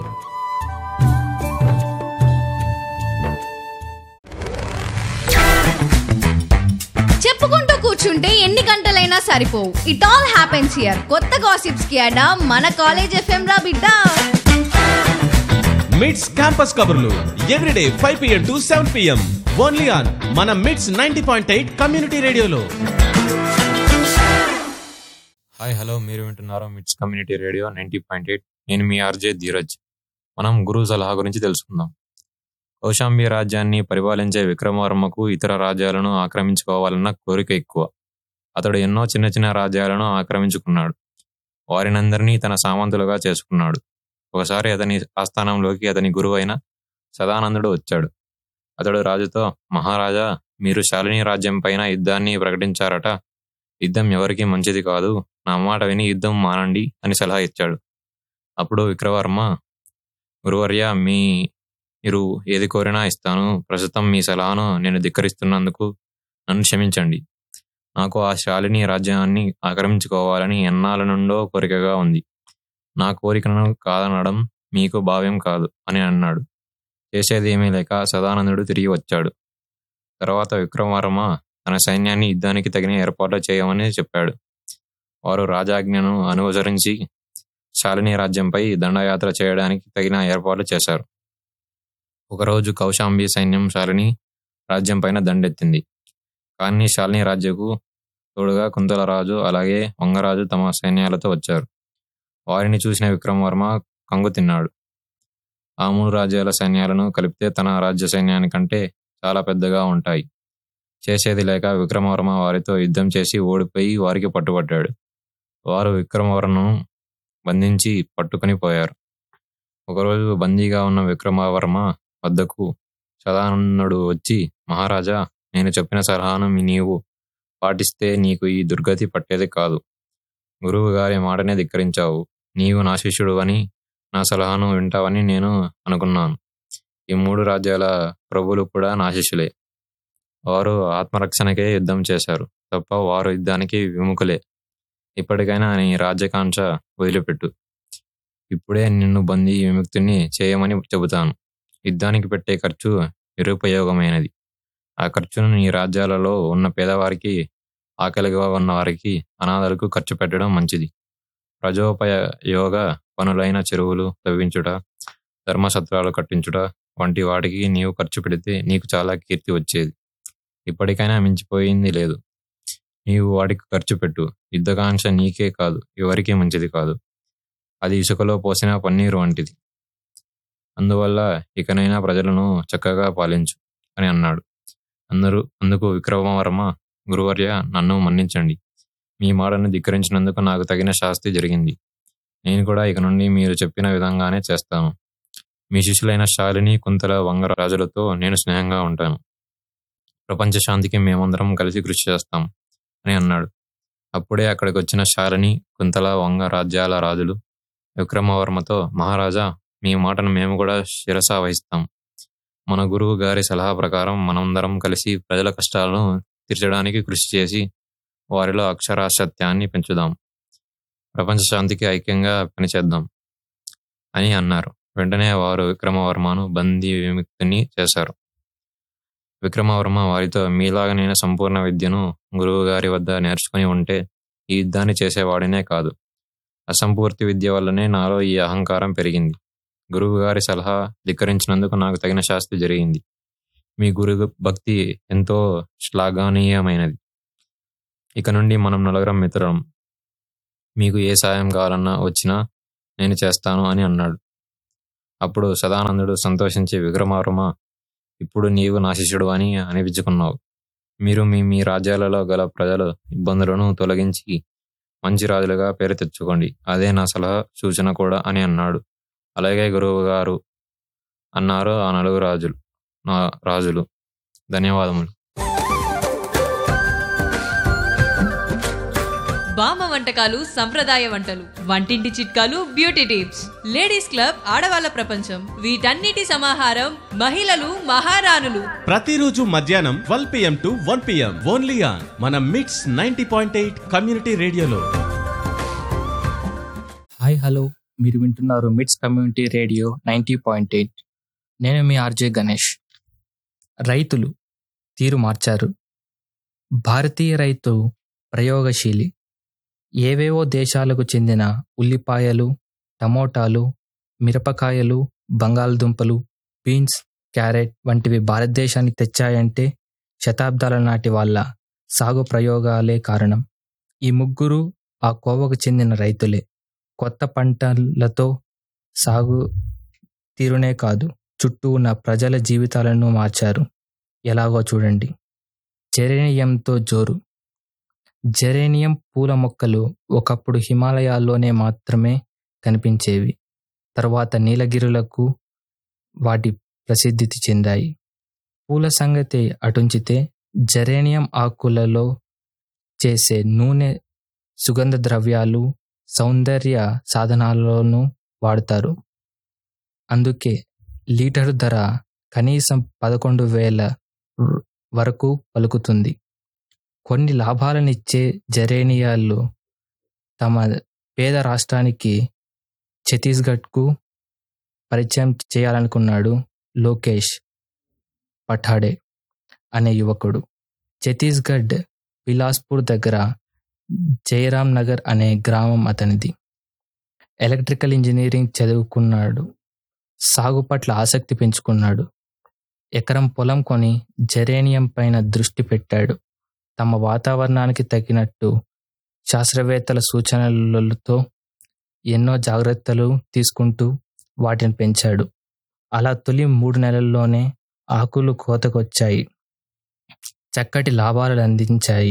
చెప్పుకుంటూ కూర్చుంటే ఎన్ని గంటలైనా సరిపోవు ఇట్ ఆల్ హ్యాపెన్స్ హియర్ కొత్త గాసిప్స్ కి అడా మన కాలేజ్ ఎఫ్ఎం రా బిడ్డ మిట్స్ క్యాంపస్ కబుర్లు everyday five PM to seven PM only on మన MITS ninety point eight community రేడియోలో హాయ్ హలో మీరు వింటున్నారు MITS community radio ninety point eight నేను మీ ఆర్జే ధీరజ్ మనం గురువు సలహా గురించి తెలుసుకుందాం కౌశాంబి రాజ్యాన్ని పరిపాలించే విక్రమవర్మకు ఇతర రాజ్యాలను ఆక్రమించుకోవాలన్న కోరిక ఎక్కువ అతడు ఎన్నో చిన్న చిన్న రాజ్యాలను ఆక్రమించుకున్నాడు వారినందరినీ తన సామంతులుగా చేసుకున్నాడు ఒకసారి అతని ఆస్థానంలోకి అతని గురువైన సదానందుడు వచ్చాడు అతడు రాజుతో మహారాజా మీరు శాలిని రాజ్యం పైన యుద్ధాన్ని ప్రకటించారట యుద్ధం ఎవరికీ మంచిది కాదు నా మాట విని యుద్ధం మానండి అని సలహా ఇచ్చాడు అప్పుడు విక్రవర్మ గురువర్య మీ మీరు ఏది కోరినా ఇస్తాను ప్రస్తుతం మీ సలహాను నేను ధిక్కరిస్తున్నందుకు నన్ను క్షమించండి నాకు ఆ శాలిని రాజ్యాన్ని ఆక్రమించుకోవాలని ఎన్నాళ్ళ నుండో కోరికగా ఉంది నా కోరికను కాదనడం మీకు భావ్యం కాదు అని అన్నాడు చేసేది ఏమీ లేక సదానందుడు తిరిగి వచ్చాడు తర్వాత విక్రమవర్మ తన సైన్యాన్ని యుద్ధానికి తగిన ఏర్పాట్లు చేయమని చెప్పాడు వారు రాజాజ్ఞను అనుసరించి శాలిని రాజ్యంపై దండయాత్ర చేయడానికి తగిన ఏర్పాట్లు చేశారు ఒకరోజు కౌశాంబి సైన్యం శాలిని రాజ్యం పైన దండెత్తింది కానీ శాలిని రాజ్యకు తోడుగా కుంతల రాజు అలాగే వంగరాజు తమ సైన్యాలతో వచ్చారు వారిని చూసిన విక్రమవర్మ కంగు తిన్నాడు ఆ మూడు రాజ్యాల సైన్యాలను కలిపితే తన రాజ్య సైన్యానికంటే చాలా పెద్దగా ఉంటాయి చేసేది లేక విక్రమవర్మ వారితో యుద్ధం చేసి ఓడిపోయి వారికి పట్టుబట్టాడు వారు విక్రమవర్మను బంధించి పట్టుకొని పోయారు ఒకరోజు బందీగా ఉన్న విక్రమవర్మ వద్దకు సదానందుడు వచ్చి మహారాజా నేను చెప్పిన సలహాను మీ నీవు పాటిస్తే నీకు ఈ దుర్గతి పట్టేది కాదు గురువు గారి మాటనే ధిక్కరించావు నీవు నా శిష్యుడు అని నా సలహాను వింటావని నేను అనుకున్నాను ఈ మూడు రాజ్యాల ప్రభువులు కూడా నా శిష్యులే వారు ఆత్మరక్షణకే యుద్ధం చేశారు తప్ప వారు యుద్ధానికి విముఖులే ఇప్పటికైనా నీ రాజ్యకాంక్ష వదిలిపెట్టు ఇప్పుడే నిన్ను బందీ విముక్తిని చేయమని చెబుతాను యుద్ధానికి పెట్టే ఖర్చు నిరుపయోగమైనది ఆ ఖర్చును నీ రాజ్యాలలో ఉన్న పేదవారికి ఆకలిగా ఉన్న వారికి అనాథలకు ఖర్చు పెట్టడం మంచిది ప్రజోపయోగ పనులైన చెరువులు తవ్వించుట ధర్మసత్రాలు కట్టించుట వంటి వాటికి నీవు ఖర్చు పెడితే నీకు చాలా కీర్తి వచ్చేది ఇప్పటికైనా మించిపోయింది లేదు నీవు వాటికి ఖర్చు పెట్టు యుద్ధకాంక్ష నీకే కాదు ఎవరికీ మంచిది కాదు అది ఇసుకలో పోసిన పన్నీరు వంటిది అందువల్ల ఇకనైనా ప్రజలను చక్కగా పాలించు అని అన్నాడు అందరూ అందుకు విక్రమవర్మ గురువర్య నన్ను మన్నించండి మీ మాటను ధిక్కరించినందుకు నాకు తగిన శాస్తి జరిగింది నేను కూడా ఇక నుండి మీరు చెప్పిన విధంగానే చేస్తాను మీ శిష్యులైన శాలిని కుంతల వంగ రాజులతో నేను స్నేహంగా ఉంటాను ప్రపంచ శాంతికి మేమందరం కలిసి కృషి చేస్తాం అని అన్నాడు అప్పుడే అక్కడికి వచ్చిన శాలిని కుంతల వంగ రాజ్యాల రాజులు విక్రమవర్మతో మహారాజా మీ మాటను మేము కూడా శిరసా వహిస్తాం మన గురువు గారి సలహా ప్రకారం మనందరం కలిసి ప్రజల కష్టాలను తీర్చడానికి కృషి చేసి వారిలో అక్షరాస్యత్యాన్ని పెంచుదాం ప్రపంచ శాంతికి ఐక్యంగా పనిచేద్దాం అని అన్నారు వెంటనే వారు విక్రమవర్మను బందీ విముక్తిని చేశారు విక్రమవర్మ వారితో మీలాగా నేను సంపూర్ణ విద్యను గురువు గారి వద్ద నేర్చుకుని ఉంటే ఈ యుద్ధాన్ని చేసేవాడినే కాదు అసంపూర్తి విద్య వల్లనే నాలో ఈ అహంకారం పెరిగింది గురువు గారి సలహా ధిక్కరించినందుకు నాకు తగిన శాస్తి జరిగింది మీ గురు భక్తి ఎంతో శ్లాఘనీయమైనది ఇక నుండి మనం నలుగురం మిత్రులం మీకు ఏ సాయం కావాలన్నా వచ్చినా నేను చేస్తాను అని అన్నాడు అప్పుడు సదానందుడు సంతోషించి విక్రమార్మ ఇప్పుడు నీవు నా శిష్యుడు అని అనిపించుకున్నావు మీరు మీ మీ రాజ్యాలలో గల ప్రజల ఇబ్బందులను తొలగించి మంచి రాజులుగా పేరు తెచ్చుకోండి అదే నా సలహా సూచన కూడా అని అన్నాడు అలాగే గురువు గారు అన్నారు ఆ నలుగురు రాజులు నా రాజులు ధన్యవాదములు బామ్మ వంటకాలు సంప్రదాయ వంటలు వంటింటి చిట్కాలు బ్యూటీ టిప్స్ లేడీస్ క్లబ్ ఆడవాళ్ళ ప్రపంచం వీటన్నిటి సమాహారం మహిళలు మహారాణులు ప్రతిరోజు మధ్యాహ్నం twelve PM to one PM only on మన MITS ninety point eight community రేడియోలో హాయ్ హలో మీరు వింటున్నారు MITS community radio ninety point eight నేను మీ ఆర్జే గణేష్ రైతులు తీరు మార్చారు భారతీయ రైతు ప్రయోగశీలి ఏవేవో దేశాలకు చెందిన ఉల్లిపాయలు టమోటాలు మిరపకాయలు బంగాళదుంపలు బీన్స్ క్యారెట్ వంటివి భారతదేశానికి తెచ్చాయంటే శతాబ్దాల నాటి వాళ్ళ సాగు ప్రయోగాలే కారణం ఈ ముగ్గురు ఆ కోవకు చెందిన రైతులే కొత్త పంటలతో సాగు తీరునే కాదు చుట్టూ ఉన్న ప్రజల జీవితాలను మార్చారు ఎలాగో చూడండి జెరేనియంతో జోరు జెరేనియం పూల మొక్కలు ఒకప్పుడు హిమాలయాల్లోనే మాత్రమే కనిపించేవి తర్వాత నీలగిరులకు వాటి ప్రసిద్ధి చెందాయి పూల సంగతి అటుంచితే జెరేనియం ఆకులలో చేసే నూనె సుగంధ ద్రవ్యాలు సౌందర్య సాధనాల్లోనూ వాడతారు అందుకే లీటరు ధర కనీసం పదకొండు వేల వరకు పలుకుతుంది కొన్ని లాభాలనిచ్చే జరేనియాలు తమ పేద రాష్ట్రానికి ఛత్తీస్గఢ్కు పరిచయం చేయాలనుకున్నాడు లోకేష్ పఠాడే అనే యువకుడు ఛత్తీస్గఢ్ బిలాస్పూర్ దగ్గర జయరామ్ నగర్ అనే గ్రామం అతనిది ఎలక్ట్రికల్ ఇంజనీరింగ్ చదువుకున్నాడు సాగు పట్ల ఆసక్తి పెంచుకున్నాడు ఎకరం పొలం కొని జరేనియం పైన దృష్టి పెట్టాడు తమ వాతావరణానికి తగినట్టు శాస్త్రవేత్తల సూచనలతో ఎన్నో జాగ్రత్తలు తీసుకుంటూ వాటిని పెంచాడు అలా తొలి మూడు నెలల్లోనే ఆకులు కోతకొచ్చాయి చక్కటి లాభాలు అందించాయి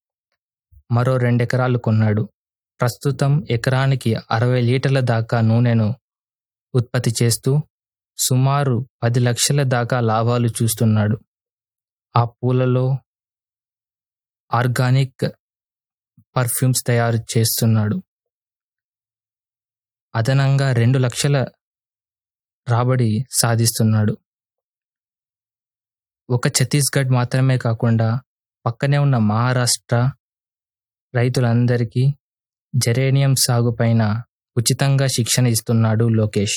మరో రెండెకరాలు కొన్నాడు ప్రస్తుతం ఎకరానికి అరవై లీటర్ల దాకా నూనెను ఉత్పత్తి చేస్తూ సుమారు పది లక్షల దాకా లాభాలు చూస్తున్నాడు ఆ పూలలో ఆర్గానిక్ పర్ఫ్యూమ్స్ తయారు చేస్తున్నాడు అదనంగా రెండు లక్షల రాబడి సాధిస్తున్నాడు ఒక ఛత్తీస్గఢ్ మాత్రమే కాకుండా పక్కనే ఉన్న మహారాష్ట్ర రైతులందరికీ జెరేనియం సాగు పైన ఉచితంగా శిక్షణ ఇస్తున్నాడు లోకేష్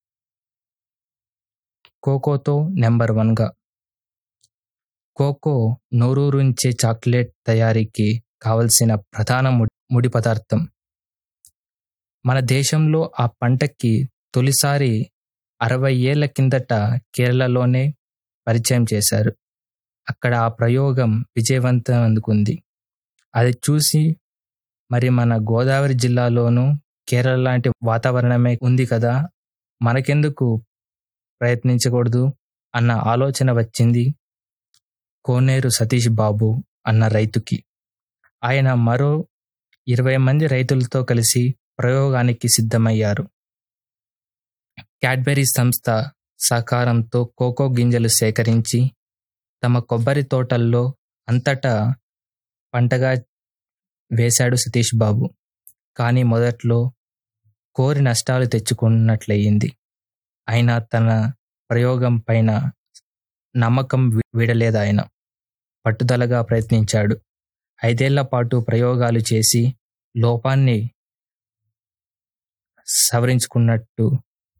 కోకోతో నెంబర్ వన్గా కోకో నోరూరుంచే చాక్లెట్ తయారీకి కావలసిన ప్రధాన ము- ముడి పదార్థం మన దేశంలో ఆ పంటకి తొలిసారి అరవై ఏళ్ల కిందట కేరళలోనే పరిచయం చేశారు అక్కడ ఆ ప్రయోగం విజయవంతం అందుకుంది అది చూసి మరి మన గోదావరి జిల్లాలోనూ కేరళ లాంటి వాతావరణమే ఉంది కదా మనకెందుకు ప్రయత్నించకూడదు అన్న ఆలోచన వచ్చింది కోనేరు సతీష్ బాబు అన్న రైతుకి ఆయన మరో ఇరవై మంది రైతులతో కలిసి ప్రయోగానికి సిద్ధమయ్యారు క్యాడ్బెరీ సంస్థ సహకారంతో కోకో గింజలు సేకరించి తమ కొబ్బరి తోటల్లో అంతటా పంటగా వేశాడు సతీష్ బాబు కానీ మొదట్లో కోరి నష్టాలు తెచ్చుకున్నట్లయింది అయినా తన ప్రయోగం పైన నమ్మకం వి- వీడలేదు ఆయన పట్టుదలగా ప్రయత్నించాడు ఐదేళ్ల పాటు ప్రయోగాలు చేసి లోపాన్ని సవరించుకున్నట్టు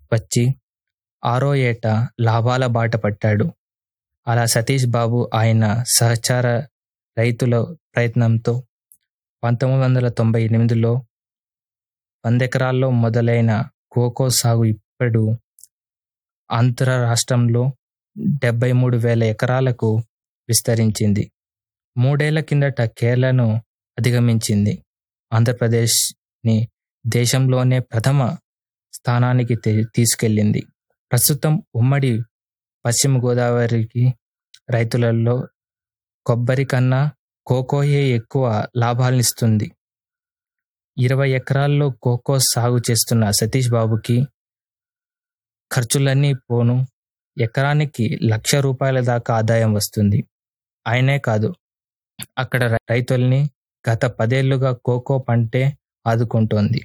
వచ్చి ఆరో ఏట లాభాల బాట పట్టాడు అలా సతీష్ బాబు ఆయన సహచార రైతుల ప్రయత్నంతో పంతొమ్మిది వందల తొంభై ఎనిమిదిలో వంద ఎకరాల్లో మొదలైన కోకో సాగు ఇప్పుడు ఆంధ్ర రాష్ట్రంలో డెబ్బై మూడు వేల ఎకరాలకు విస్తరించింది మూడేళ్ల కిందట కేరళను అధిగమించింది ఆంధ్రప్రదేశ్ని దేశంలోనే ప్రథమ స్థానానికి తీ- తీసుకెళ్ళింది ప్రస్తుతం ఉమ్మడి పశ్చిమ గోదావరికి రైతులలో కొబ్బరి కన్నా కోకోయే ఎక్కువ లాభాలనిస్తుంది ఇరవై ఎకరాల్లో కోకో సాగు చేస్తున్న సతీష్ బాబుకి ఖర్చులన్నీ పోను ఎకరానికి లక్ష రూపాయల దాకా ఆదాయం వస్తుంది ఆయనే కాదు అక్కడ రై- రైతుల్ని గత పదేళ్లుగా కోకో పంటే ఆదుకుంటోంది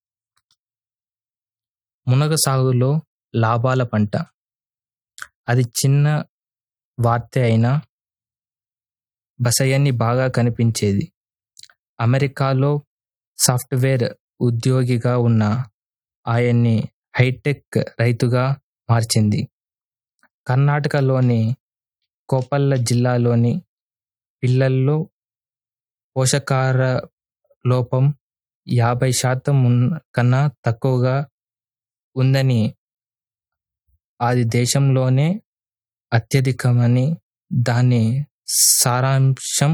మునగ సాగులో లాభాల పంట అది చిన్న వార్తే అయినా బసయ్యని బాగా కనిపించేది అమెరికాలో సాఫ్ట్వేర్ ఉద్యోగిగా ఉన్న ఆయన్ని హైటెక్ రైతుగా మార్చింది కర్ణాటకలోని కోపల్ల జిల్లాలోని పిల్లల్లో పోషకార లోపం యాభై శాతం ఉన్న కన్నా తక్కువగా ఉందని అది దేశంలోనే అత్యధికమని దాని సారాంశం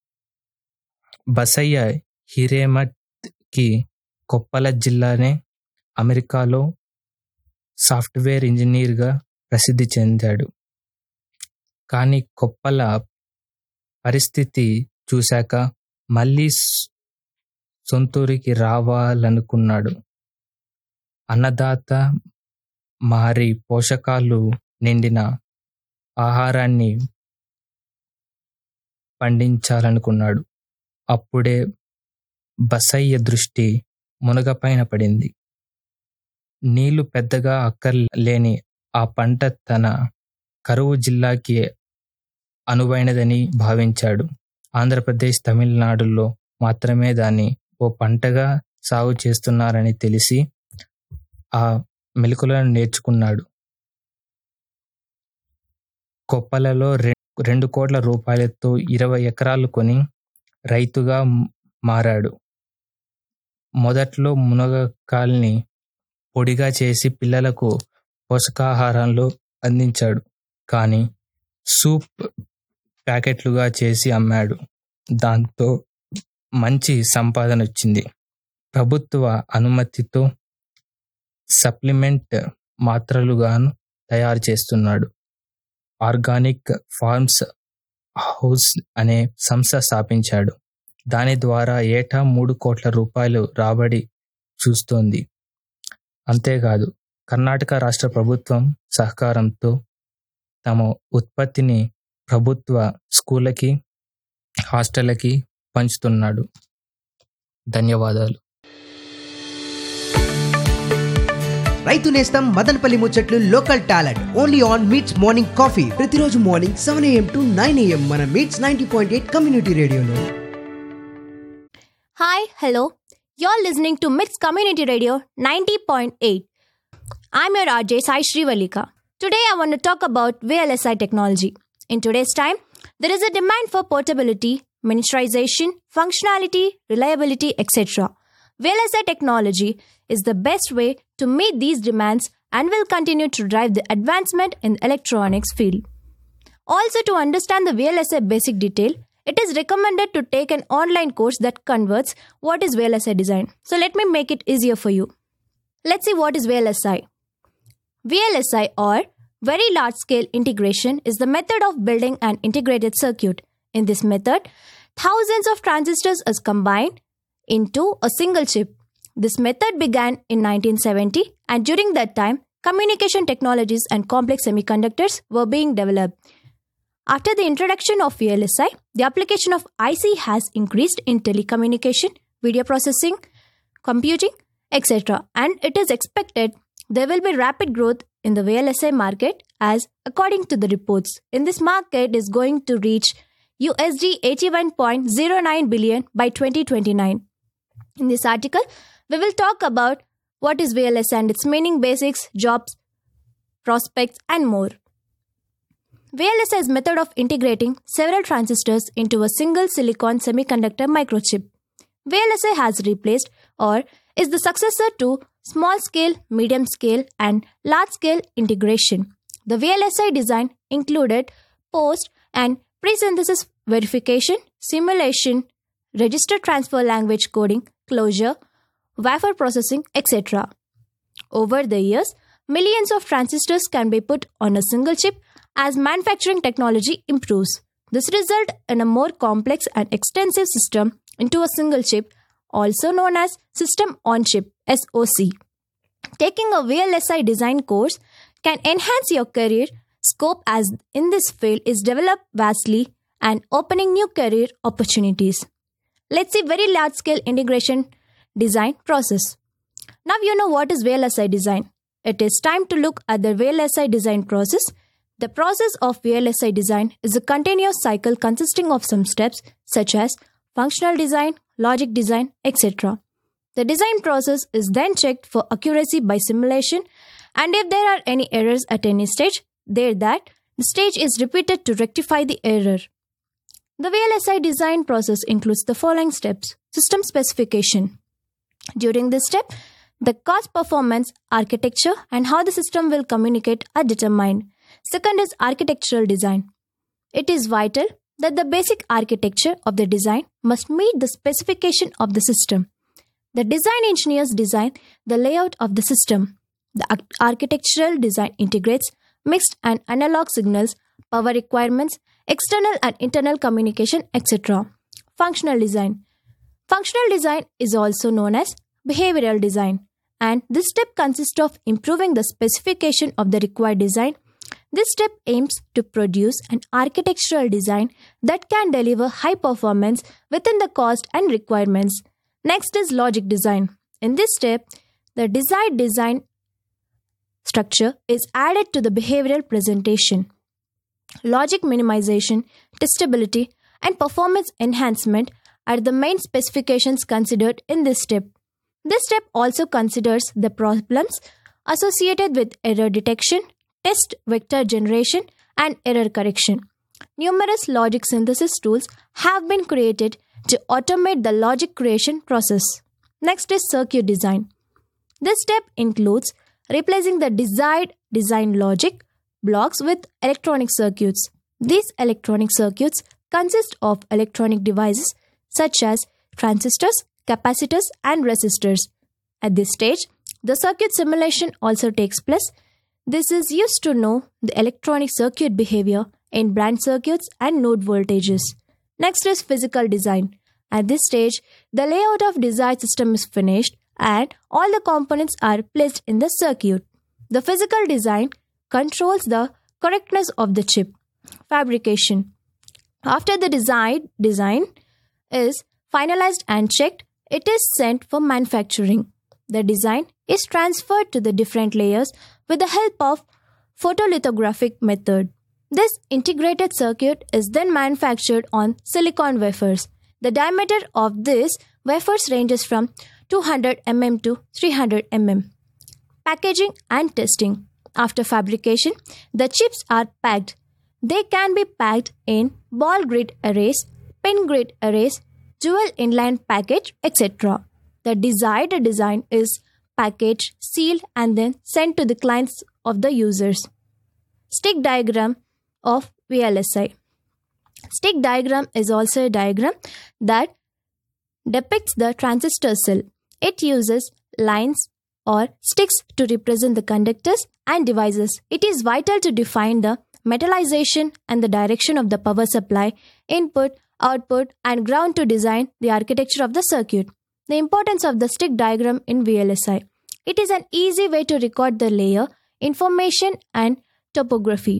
బసయ్య హిరేమట్కి కొప్పల జిల్లానే అమెరికాలో సాఫ్ట్వేర్ ఇంజనీర్గా ప్రసిద్ధి చెందాడు కానీ కొప్పల పరిస్థితి చూశాక మళ్ళీ స్- సొంతూరికి రావాలనుకున్నాడు అన్నదాత మారి పోషకాలు నిండిన ఆహారాన్ని పండించాలనుకున్నాడు అప్పుడే బసయ్య దృష్టి మునగపైన పడింది నీళ్లు పెద్దగా అక్కర్లేని ఆ పంట తన కరువు జిల్లాకి అనువైనదని భావించాడు ఆంధ్రప్రదేశ్ తమిళనాడులో మాత్రమే దాన్ని ఓ పంటగా సాగు చేస్తున్నారని తెలిసి ఆ మెలకులను నేర్చుకున్నాడు కొప్పలలో రె- రెండు కోట్ల రూపాయలతో ఇరవై ఎకరాలు కొని రైతుగా మ్- మారాడు మొదట్లో మునగకాల్ని పొడిగా చేసి పిల్లలకు పోషకాహారంలో అందించాడు కానీ సూప్ ప్యాకెట్లుగా చేసి అమ్మాడు దాంతో మంచి సంపాదన వచ్చింది ప్రభుత్వ అనుమతితో సప్లిమెంట్ మాత్రలుగాను తయారు చేస్తున్నాడు ఆర్గానిక్ ఫార్మ్స్ హౌస్ అనే సంస్థ స్థాపించాడు దాని ద్వారా ఏటా మూడు కోట్ల రూపాయలు రాబడి చూస్తోంది అంతేకాదు కర్ణాటక రాష్ట్ర ప్రభుత్వం సహకారంతో తమ ఉత్పత్తిని ప్రభుత్వ స్కూళ్ళకి హాస్టళ్ళకి పంచుతున్నాడు ధన్యవాదాలు రైతు నేస్తం మదనపల్లి ముచ్చట్లు local talent only on MITS morning coffee ప్రతిరోజు morning seven AM to nine AM మన MITS ninety point eight community రేడియోలో Hi, hello. You're listening to MITS Community Radio 90.8. I'm your RJ Sai Srivalika. Today I want to talk about VLSI technology. In today's time, there is a demand for portability, miniaturization, functionality, reliability, etc. VLSI technology is the best way to meet these demands and will continue to drive the advancement in the electronics field. Also, to understand the VLSI basic detail, it is recommended to take an online course that converts what is VLSI design. So, let me make it easier for you. Let's see what is VLSI. VLSI or Very Large Scale Integration is the method of building an integrated circuit. In this method, thousands of transistors are combined into a single chip. This method began in 1970 and during that time, communication technologies and complex semiconductors were being developed. After the introduction of VLSI, the application of IC has increased in telecommunication, video processing, computing, etc. And it is expected there will be rapid growth in the VLSI market as according to the reports in this market is going to reach USD 81.09 billion by 2029. In this article, we will talk about what is VLSI and its meaning, basics, jobs, prospects, and more. VLSI is method of integrating several transistors into a single silicon semiconductor microchip. VLSI has replaced or is the successor to small scale, medium scale, and large scale integration. The VLSI design included post and pre synthesis verification, simulation, register transfer language coding, closure, wafer processing, etc. Over the years, millions of transistors can be put on a single chip as manufacturing technology improves. This results in a more complex and extensive system into a single chip, also known as System on Chip SOC. Taking a VLSI design course can enhance your career scope as in this field is developed vastly and opening new career opportunities. Let's see very large scale integration design process. Now you know what is VLSI design. It is time to look at the VLSI design process. The process of VLSI design is a continuous cycle consisting of some steps such as functional design, logic design, etc. The design process is then checked for accuracy by simulation and if there are any errors at any stage, there that the stage is repeated to rectify the error. The VLSI design process includes the following steps system specification. During this step, the cost performance, architecture, and how the system will communicate are determined. Second is architectural design. It is vital that the basic architecture of the design must meet the specification of the system. The design engineers design the layout of the system. The ar- architectural design integrates mixed and analog signals, power requirements, external and internal communication, etc. Functional design. Functional design is also known as behavioral design, and this step consists of improving the specification of the required design. This step aims to produce an architectural design that can deliver high performance within the cost and requirements. Next is logic design. In this step, the desired design structure is added to the behavioral presentation. Logic minimization, testability, and performance enhancement are the main specifications considered in this step. This step also considers the problems associated with error detection, test vector generation, and error correction. Numerous logic synthesis tools have been created to automate the logic creation process. Next is circuit design. This step includes replacing the desired design logic blocks with electronic circuits. These electronic circuits consist of electronic devices such as transistors, capacitors, and resistors. At this stage, the circuit simulation also takes place. This is used to know the electronic circuit behavior in branch circuits and node voltages. Next is physical design. At this stage, the layout of desired system is finished and all the components are placed in the circuit. The physical design controls the correctness of the chip. Fabrication. After the design design is finalized and checked, it is sent for manufacturing. The design is transferred to the different layers with the help of photolithographic method. This integrated circuit is then manufactured on silicon wafers. The diameter of this wafers ranges from 200 mm to 300 mm. Packaging and testing. After fabrication, the chips are packed. They can be packed in ball grid arrays, pin grid arrays, dual inline package, etc. The desired design is packaged, sealed, and then sent to the clients of the users. Stick diagram of VLSI. Stick diagram is also a diagram that depicts the transistor cell. It uses lines or sticks to represent the conductors and devices. It is vital to define the metallization and the direction of the power supply, input, output, and ground to design the architecture of the circuit. The importance of the stick diagram in VLSI. It is an easy way to record the layer, information, and topography.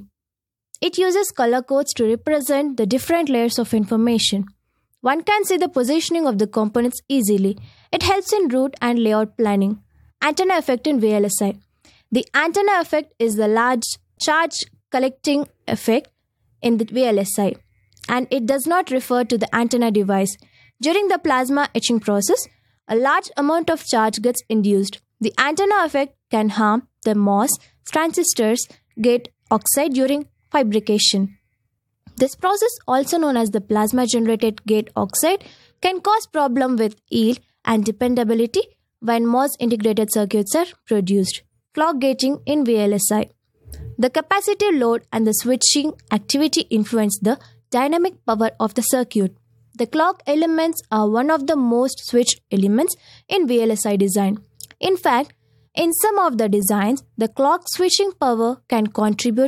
It uses color codes to represent the different layers of information. One can see the positioning of the components easily. It helps in route and layout planning. Antenna effect in VLSI. The antenna effect is the large charge collecting effect in the VLSI and it does not refer to the antenna device. During the plasma etching process, a large amount of charge gets induced. The antenna effect can harm the MOS transistors gate oxide during fabrication. This process, also known as the plasma generated gate oxide, can cause problem with yield and dependability when MOS integrated circuits are produced. Clock gating in VLSI. The capacitive load and the switching activity influence the dynamic power of the circuit. The clock elements are one of the most switched elements in VLSI design. In fact, in some of the designs, the clock switching power can contribute